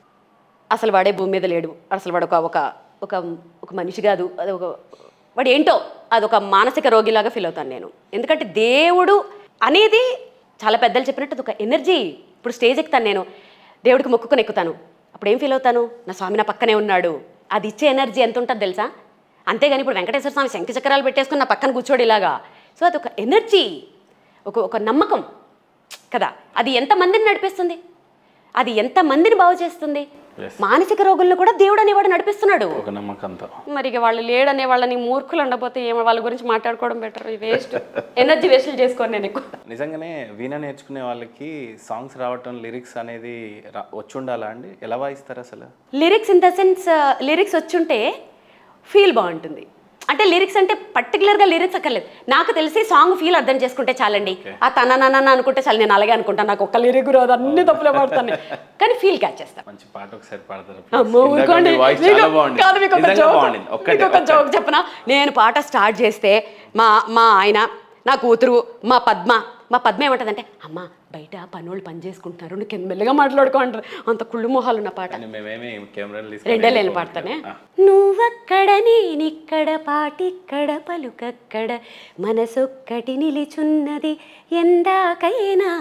[SPEAKER 1] అసలు వాడే భూమి మీద లేడు అసలు వాడు ఒక ఒక ఒక ఒక మనిషి కాదు అది ఒక వాడు ఏంటో అది ఒక మానసిక రోగిలాగా ఫీల్ అవుతాను నేను ఎందుకంటే దేవుడు అనేది చాలా పెద్దలు చెప్పినట్టు అది ఒక ఎనర్జీ ఇప్పుడు స్టేజ్ ఎక్కుతాను నేను దేవుడికి మొక్కుకొని ఎక్కుతాను అప్పుడు ఏం ఫీల్ అవుతాను నా స్వామి నా పక్కనే ఉన్నాడు అది ఇచ్చే ఎనర్జీ ఎంత ఉంటుంది తెలుసా అంతేగాని ఇప్పుడు వెంకటేశ్వర స్వామి శంఖ చక్రాలు పెట్టేసుకుని నా పక్కన కూర్చోడు ఇలాగా సో అది ఒక ఎనర్జీ ఒక ఒక నమ్మకం కదా అది ఎంతమందిని నడిపిస్తుంది అది ఎంతమందిని బాగు చేస్తుంది
[SPEAKER 2] Yes.
[SPEAKER 1] మానసిక రోగులను కూడా దేవుడు అనేవాడు నడిపిస్తున్నాడు
[SPEAKER 2] ఒక నమ్మకంతో
[SPEAKER 1] మరి ఇక వాళ్ళు లేడనే వాళ్ళని మూర్ఖులు ఉండకపోతే ఏమో వాళ్ళ గురించి మాట్లాడుకోవడం బెటర్ వేస్ట్ ఎనర్జీ వేస్ట్లు చేసుకోను నేను ఎక్కువ
[SPEAKER 2] నిజంగానే వీణ నేర్చుకునే వాళ్ళకి సాంగ్స్ రావటం లిరిక్స్ అనేది రా- వచ్చి ఉండాలా అండి ఎలా వాయిస్తారు అసలు
[SPEAKER 1] lyrics in the sense lyrics వచ్చుంటే ఫీల్ బాగుంటుంది అంటే లిరిక్స్ అంటే పర్టికులర్గా లిరిక్స్ అక్కర్లేదు నాకు తెలిసి సాంగ్ ఫీల్ అర్థం చేసుకుంటే చాలండి ఆ తన నన్న అనుకుంటే చాలు నేను అలాగే అనుకుంటాను నాకు ఒక్క లిరిక్ రాదు అన్ని తప్పులే పాడతాను కానీ ఫీల్ క్యాచ్ చేస్తాను
[SPEAKER 2] మంచి పాట ఒకసారి పాడతారు
[SPEAKER 1] అమ్మో, ఊరుకోండి.
[SPEAKER 2] వాయిస్
[SPEAKER 1] మీకు-
[SPEAKER 2] చాలా బాగుంది
[SPEAKER 1] కాదు, మీకు ఒక
[SPEAKER 2] నిజంగా
[SPEAKER 1] joke-
[SPEAKER 2] బాగుంది
[SPEAKER 1] మీకు
[SPEAKER 2] ఒక్కటే
[SPEAKER 1] ఒక జోక్ చెప్పనా నేను పాట స్టార్ట్ చేస్తే మా మా ఆయన నా కూతురు మా పద్మ మా పద్మ ఏమంటదంటే అమ్మ బయట పనోళ్ళు పని చేసుకుంటున్నారు నువ్వు కింద మెల్లగా మాట్లాడుకో అంటారు అంత కుళ్ళు మొహాలు ఉన్న పాట
[SPEAKER 2] కానీ మేమేమి కెమెరాలు
[SPEAKER 1] రెండే నేను పాడతానే నువ్వక్కడ నేనిక్కడ పాటిక్కడ పలుకక్కడ మనసొక్కటి నిలిచున్నది ఎందాకైనా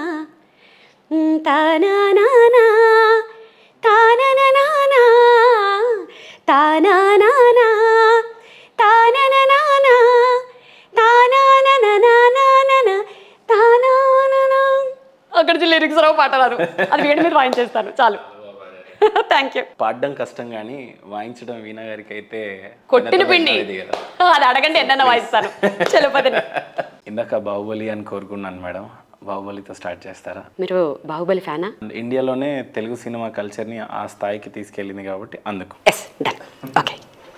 [SPEAKER 1] ఉమ్, తానానానా, తానననానా, తానానానా, తానననానా, తానానననానానా, తానాననా. అక్కడ నుంచి లిరిక్స్ రావు పాట రాదు అది వేడి మీద వాయించేస్తాను చాలు థ్యాంక్ యూ
[SPEAKER 2] పాడడం కష్టం కానీ వాయించడం వీణా గారికి అయితే
[SPEAKER 1] కొట్టిన పిండి
[SPEAKER 2] ఇది కదా
[SPEAKER 1] అది అడగండి ఎన్న వాయిస్తాను చలపతిని
[SPEAKER 2] ఇందాక బాహుబలి అని కోరుకున్నాను మేడం బాహుబలితో స్టార్ట్ చేస్తారా
[SPEAKER 1] మీరు బాహుబలి ఫ్యానా
[SPEAKER 2] ఇండియాలోనే తెలుగు సినిమా కల్చర్ని ఆ స్థాయికి తీసుకెళ్ళింది కాబట్టి అందుకు
[SPEAKER 1] ఎస్ డన్ ఓకే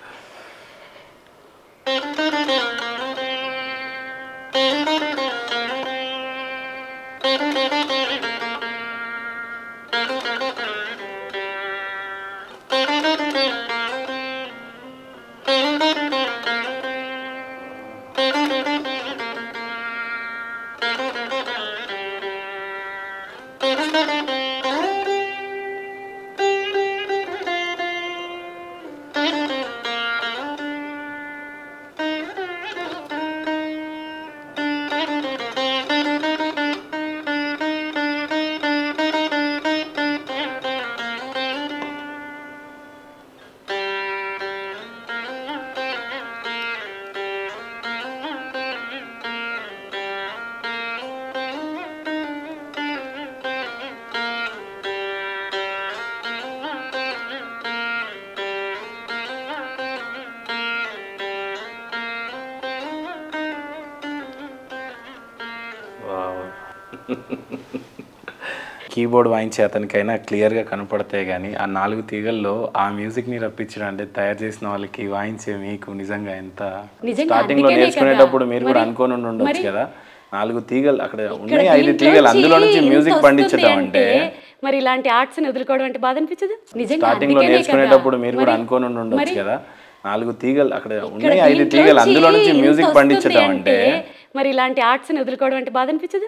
[SPEAKER 2] కీబోర్డ్ వాయించే అతనికైనా క్లియర్గా కనపడతాయి కానీ ఆ నాలుగు తీగల్లో ఆ మ్యూజిక్ని రప్పించడం అంటే తయారు చేసిన వాళ్ళకి వాయించే మీకు నిజంగా ఎంత
[SPEAKER 1] నిజంగా
[SPEAKER 2] స్టార్టింగ్ లో
[SPEAKER 1] అందుకనే
[SPEAKER 2] నేర్చుకునేటప్పుడు
[SPEAKER 1] కదా.
[SPEAKER 2] మీరు కూడా
[SPEAKER 1] మరి-
[SPEAKER 2] అనుకోని ఉండి ఉండొచ్చు
[SPEAKER 1] మరి-
[SPEAKER 2] కదా నాలుగు తీగలు అక్కడ ఉన్నాయి ఐదు
[SPEAKER 1] దీంట్లోంచి
[SPEAKER 2] తీగలు అందులో నుంచి
[SPEAKER 1] ఇంత
[SPEAKER 2] మ్యూజిక్
[SPEAKER 1] వస్తుంది
[SPEAKER 2] పండించడం అంటే
[SPEAKER 1] మరి ఇలాంటి ఆర్ట్స్ ని వదులుకోవడం అంటే బాధ అనిపించదు నిజంగా
[SPEAKER 2] స్టార్టింగ్ లో
[SPEAKER 1] అందుకనే
[SPEAKER 2] నేర్చుకునేటప్పుడు
[SPEAKER 1] కదా.
[SPEAKER 2] మీరు కూడా
[SPEAKER 1] మరి-
[SPEAKER 2] అనుకోని ఉండి ఉండొచ్చు
[SPEAKER 1] మరి-
[SPEAKER 2] కదా నాలుగు తీగలు అక్కడ
[SPEAKER 1] ఇక్కడ
[SPEAKER 2] ఉన్నాయి ఐదు
[SPEAKER 1] దీంట్లోంచి
[SPEAKER 2] తీగలు అందులో నుంచి
[SPEAKER 1] ఇంత
[SPEAKER 2] మ్యూజిక్
[SPEAKER 1] వస్తుంది
[SPEAKER 2] పండించడం అంటే
[SPEAKER 1] మరి ఇలాంటి ఆర్ట్స్ ని వదులుకోవడం అంటే బాధ అనిపించదు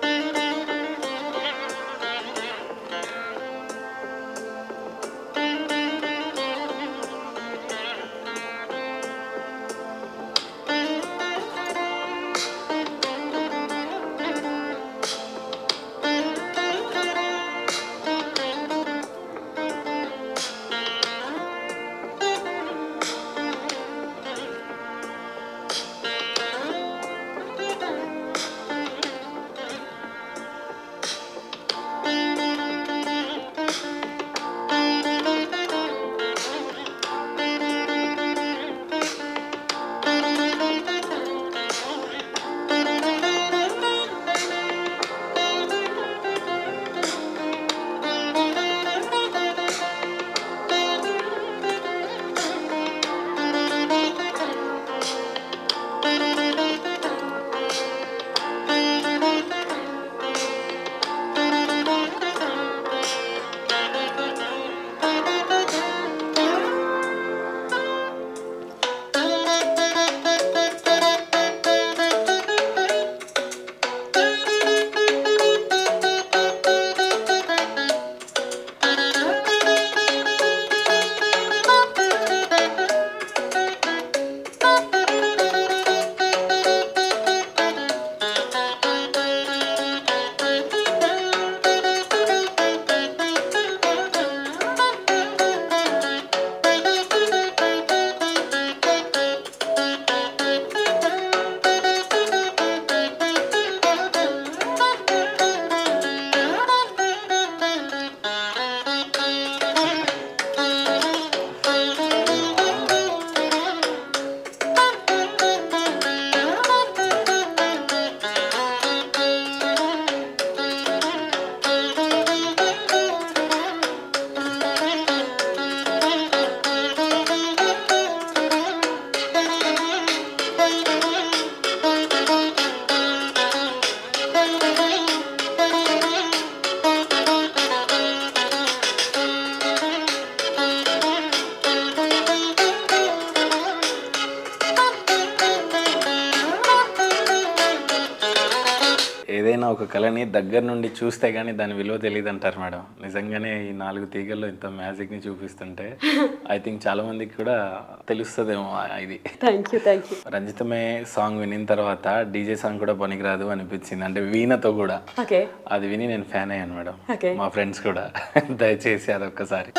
[SPEAKER 2] ఏదైనా ఒక కళని దగ్గర నుండి చూస్తే కానీ దాని విలువ తెలియదు అంటారు మేడం నిజంగానే ఈ నాలుగు తీగల్లో ఇంత మ్యాజిక్ని చూపిస్తుంటే ఐ థింక్ చాలా మందికి కూడా తెలుస్తుందేమో ఆ- ఇది
[SPEAKER 1] థ్యాంక్ యూ థ్యాంక్ యూ
[SPEAKER 2] రంజితమే సాంగ్ వినిన తర్వాత డీజే సాంగ్ కూడా పనికిరాదు అనిపించింది అంటే వీణతో కూడా
[SPEAKER 1] ఓకే
[SPEAKER 2] అది విని నేను ఫ్యాన్ అయ్యాను మేడం
[SPEAKER 1] Okay.
[SPEAKER 2] మా ఫ్రెండ్స్ కూడా దయచేసి అదొక్కసారి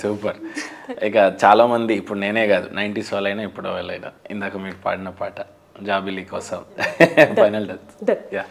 [SPEAKER 2] సూపర్ ఇక చాలా మంది ఇప్పుడు నేనే కాదు నైంటీస్ వాళ్ళైనా ఇప్పుడు వాళ్ళైనా ఇందాక మీరు పాడిన పాట జాబిలీ కోసం ఫైనల్
[SPEAKER 1] Done.
[SPEAKER 2] యా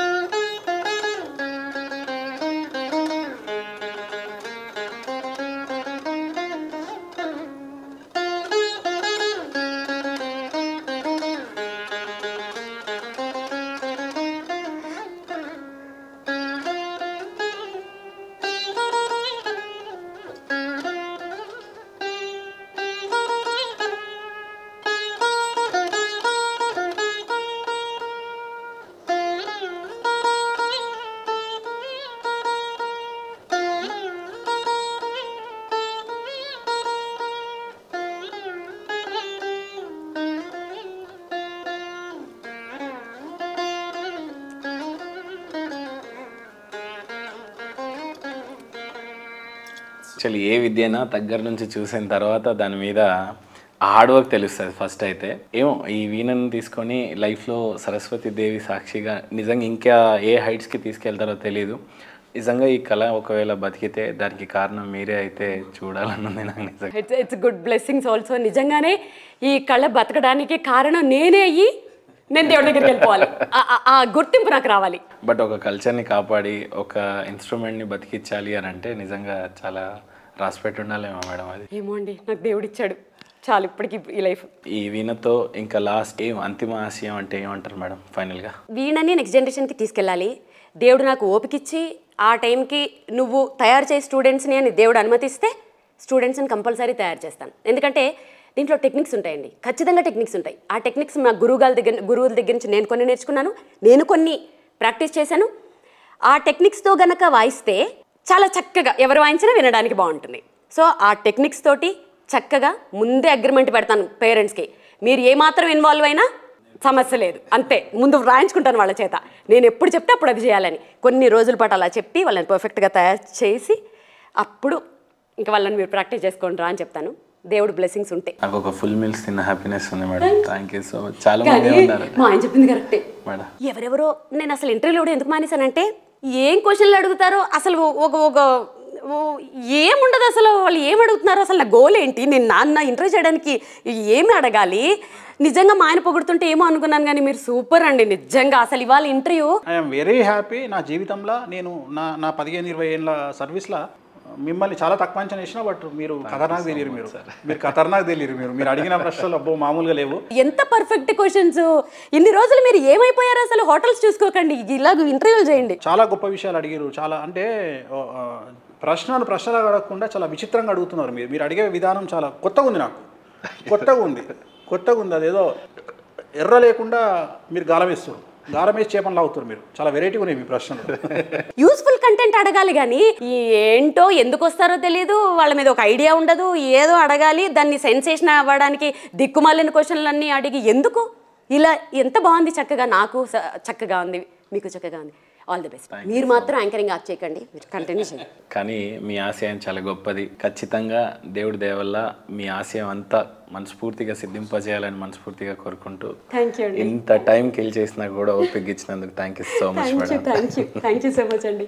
[SPEAKER 2] యాక్చువల్లీ ఏ విద్యనా దగ్గర నుంచి చూసిన తర్వాత దాని మీద హార్డ్ వర్క్ తెలుస్తుంది ఫస్ట్ అయితే ఏమో ఈ వీణను తీసుకొని లైఫ్లో సరస్వతి దేవి సాక్షిగా నిజంగా ఇంకా ఏ హైట్స్కి తీసుకెళ్తారో తెలియదు నిజంగా ఈ కళ ఒకవేళ బతికితే దానికి కారణం మీరే అయితే చూడాలన్నది నాకు నిజంగా
[SPEAKER 1] it's it's good blessings also నిజంగానే ఈ కళ బతకడానికి కారణం నేనే అయ్యి నేను దేవుడి దగ్గరికి వెళ్ళిపోవాలి ఆ- ఆ- ఆ గుర్తింపు నాకు రావాలి
[SPEAKER 2] బట్ ఒక కల్చర్ని కాపాడి ఒక ఇన్స్ట్రుమెంట్ని బతికించాలి అని అంటే నిజంగా చాలా రాసిపెట్టి ఉండాలేమో మేడం అది
[SPEAKER 1] ఏమో అండి నాకు దేవుడు ఇచ్చాడు చాలు ఇప్పటికి ఈ లైఫ్
[SPEAKER 2] ఈ వీణతో ఇంకా లాస్ట్ ఏం అంతిమ ఆశయం అంటే ఏమంటారు మేడం ఫైనల్గా
[SPEAKER 1] వీణని నెక్స్ట్ జనరేషన్కి తీసుకెళ్ళాలి దేవుడు నాకు ఓపికిచ్చి ఆ టైంకి నువ్వు తయారు చేసే స్టూడెంట్స్ని అని దేవుడు అనుమతిస్తే స్టూడెంట్స్ని కంపల్సరీ తయారు చేస్తాను ఎందుకంటే దీంట్లో టెక్నిక్స్ ఉంటాయండి ఖచ్చితంగా టెక్నిక్స్ ఉంటాయి ఆ టెక్నిక్స్ మా గురువుగాల దగ్గర గురువుల దగ్గర నుంచి నేను కొన్ని నేర్చుకున్నాను నేను కొన్ని ప్రాక్టీస్ చేశాను ఆ టెక్నిక్స్తో గనక వాయిస్తే చాలా చక్కగా ఎవరు వాయించినా వినడానికి బాగుంటుంది సో ఆ టెక్నిక్స్ తోటి చక్కగా ముందే అగ్రిమెంట్ పెడతాను పేరెంట్స్కి మీరు ఏమాత్రం ఇన్వాల్వ్ అయినా సమస్య లేదు అంతే ముందు రాయించుకుంటాను వాళ్ళ చేత నేను ఎప్పుడు చెప్తే అప్పుడు అది చేయాలని కొన్ని రోజుల పాటు అలా చెప్పి వాళ్ళని పర్ఫెక్ట్గా తయారు చేసి అప్పుడు ఇంకా వాళ్ళని మీరు ప్రాక్టీస్ చేసుకోండి రా అని చెప్తాను దేవుడు బ్లెస్సింగ్స్ ఉంటాయి
[SPEAKER 2] నాకు ఒక ఫుల్ మీల్స్ తిన్న హ్యాపీనెస్ ఉంది madam thank you so much చాలా మంది
[SPEAKER 1] కానీ
[SPEAKER 2] ఉన్నారు
[SPEAKER 1] మా ఆయన చెప్పింది కరెక్టే
[SPEAKER 2] మేడం
[SPEAKER 1] ఎవరెవరో నేను అసలు ఇంటర్వ్యూలో కూడా ఎందుకు మానేశానంటే ఏం క్వశ్చన్లు అడుగుతారో అసలు ఒక ఒక ఓ- ఏముండదు అసలు వాళ్ళు ఏం అడుగుతున్నారు అసలు నా గోల్ ఏంటి నేను నాన్న ఇంటర్వ్యూ చేయడానికి ఏమి అడగాలి నిజంగా మా ఆయన పొగుడుతుంటే ఏమో అనుకున్నాను కానీ మీరు సూపర్ అండి నిజంగా అసలు ఇవాళ ఇంటర్వ్యూ
[SPEAKER 3] ఐఎమ్ వెరీ హ్యాపీ నా జీవితంలో నేను నా నా పదిహేను ఇరవై ఏళ్ళ సర్వీస్లో మిమ్మల్ని చాలా తక్కువ అంచనా వేసిన బట్ మీరు ఖతర్నాక్ తెలియరు మీరు మీరు ఖతర్నాక్ తెలియరు మీరు మీరు అడిగిన ప్రశ్నలు అబ్బో మామూలుగా లేవు
[SPEAKER 1] ఎంత పర్ఫెక్ట్ క్వశ్చన్స్ ఇన్ని రోజులు మీరు ఏమైపోయారు అసలు హోటల్స్ చూసుకోకండి ఇలాగ ఇంటర్వ్యూలు చేయండి
[SPEAKER 3] చాలా గొప్ప విషయాలు అడిగారు చాలా అంటే ఓ, ఆ, ప్రశ్నలు ప్రశ్నలు అడగకుండా చాలా విచిత్రంగా అడుగుతున్నారు మీరు మీరు అడిగే విధానం చాలా కొత్తగా ఉంది నాకు కొత్తగా ఉంది కొత్తగా ఉంది అదేదో ఎర్ర లేకుండా మీరు గాలం వేస్తారు గాలం వేసి చేపలు లాగుతారు మీరు చాలా వెరైటీగా ఉన్నాయి మీ ప్రశ్నలు
[SPEAKER 1] యూస్ఫుల్ కంటెంట్ అడగాలి కానీ ఈ ఏంటో ఎందుకు వస్తారో తెలియదు వాళ్ళ మీద ఒక ఐడియా ఉండదు ఏదో అడగాలి దాన్ని సెన్సేషన్ అవ్వడానికి దిక్కుమాలిన క్వశ్చన్లన్నీ అడిగి ఎందుకు ఇలా ఎంత బాగుంది చక్కగా నాకు స- చక్కగా ఉంది మీకు చక్కగా ఉంది ఆల్ ది బెస్ట్ మీరు మాత్రం యాంకరింగ్ ఆప్ చేయకండి మీరు కంటిన్యూ చేయండి
[SPEAKER 2] కానీ మీ ఆశయం చాలా గొప్పది ఖచ్చితంగా దేవుడి దయ వల్ల మీ ఆశయం అంతా మనస్ఫూర్తిగా సిద్ధింపజేయాలని మనస్ఫూర్తిగా కోరుకుంటూ
[SPEAKER 1] థ్యాంక్ యూ అండి
[SPEAKER 2] ఇంత టైం కిల్ చేసినా కూడా ఓపిక ఇచ్చినందుకు thank you so much
[SPEAKER 1] thank you
[SPEAKER 2] madam
[SPEAKER 1] thank you thank you so much అండి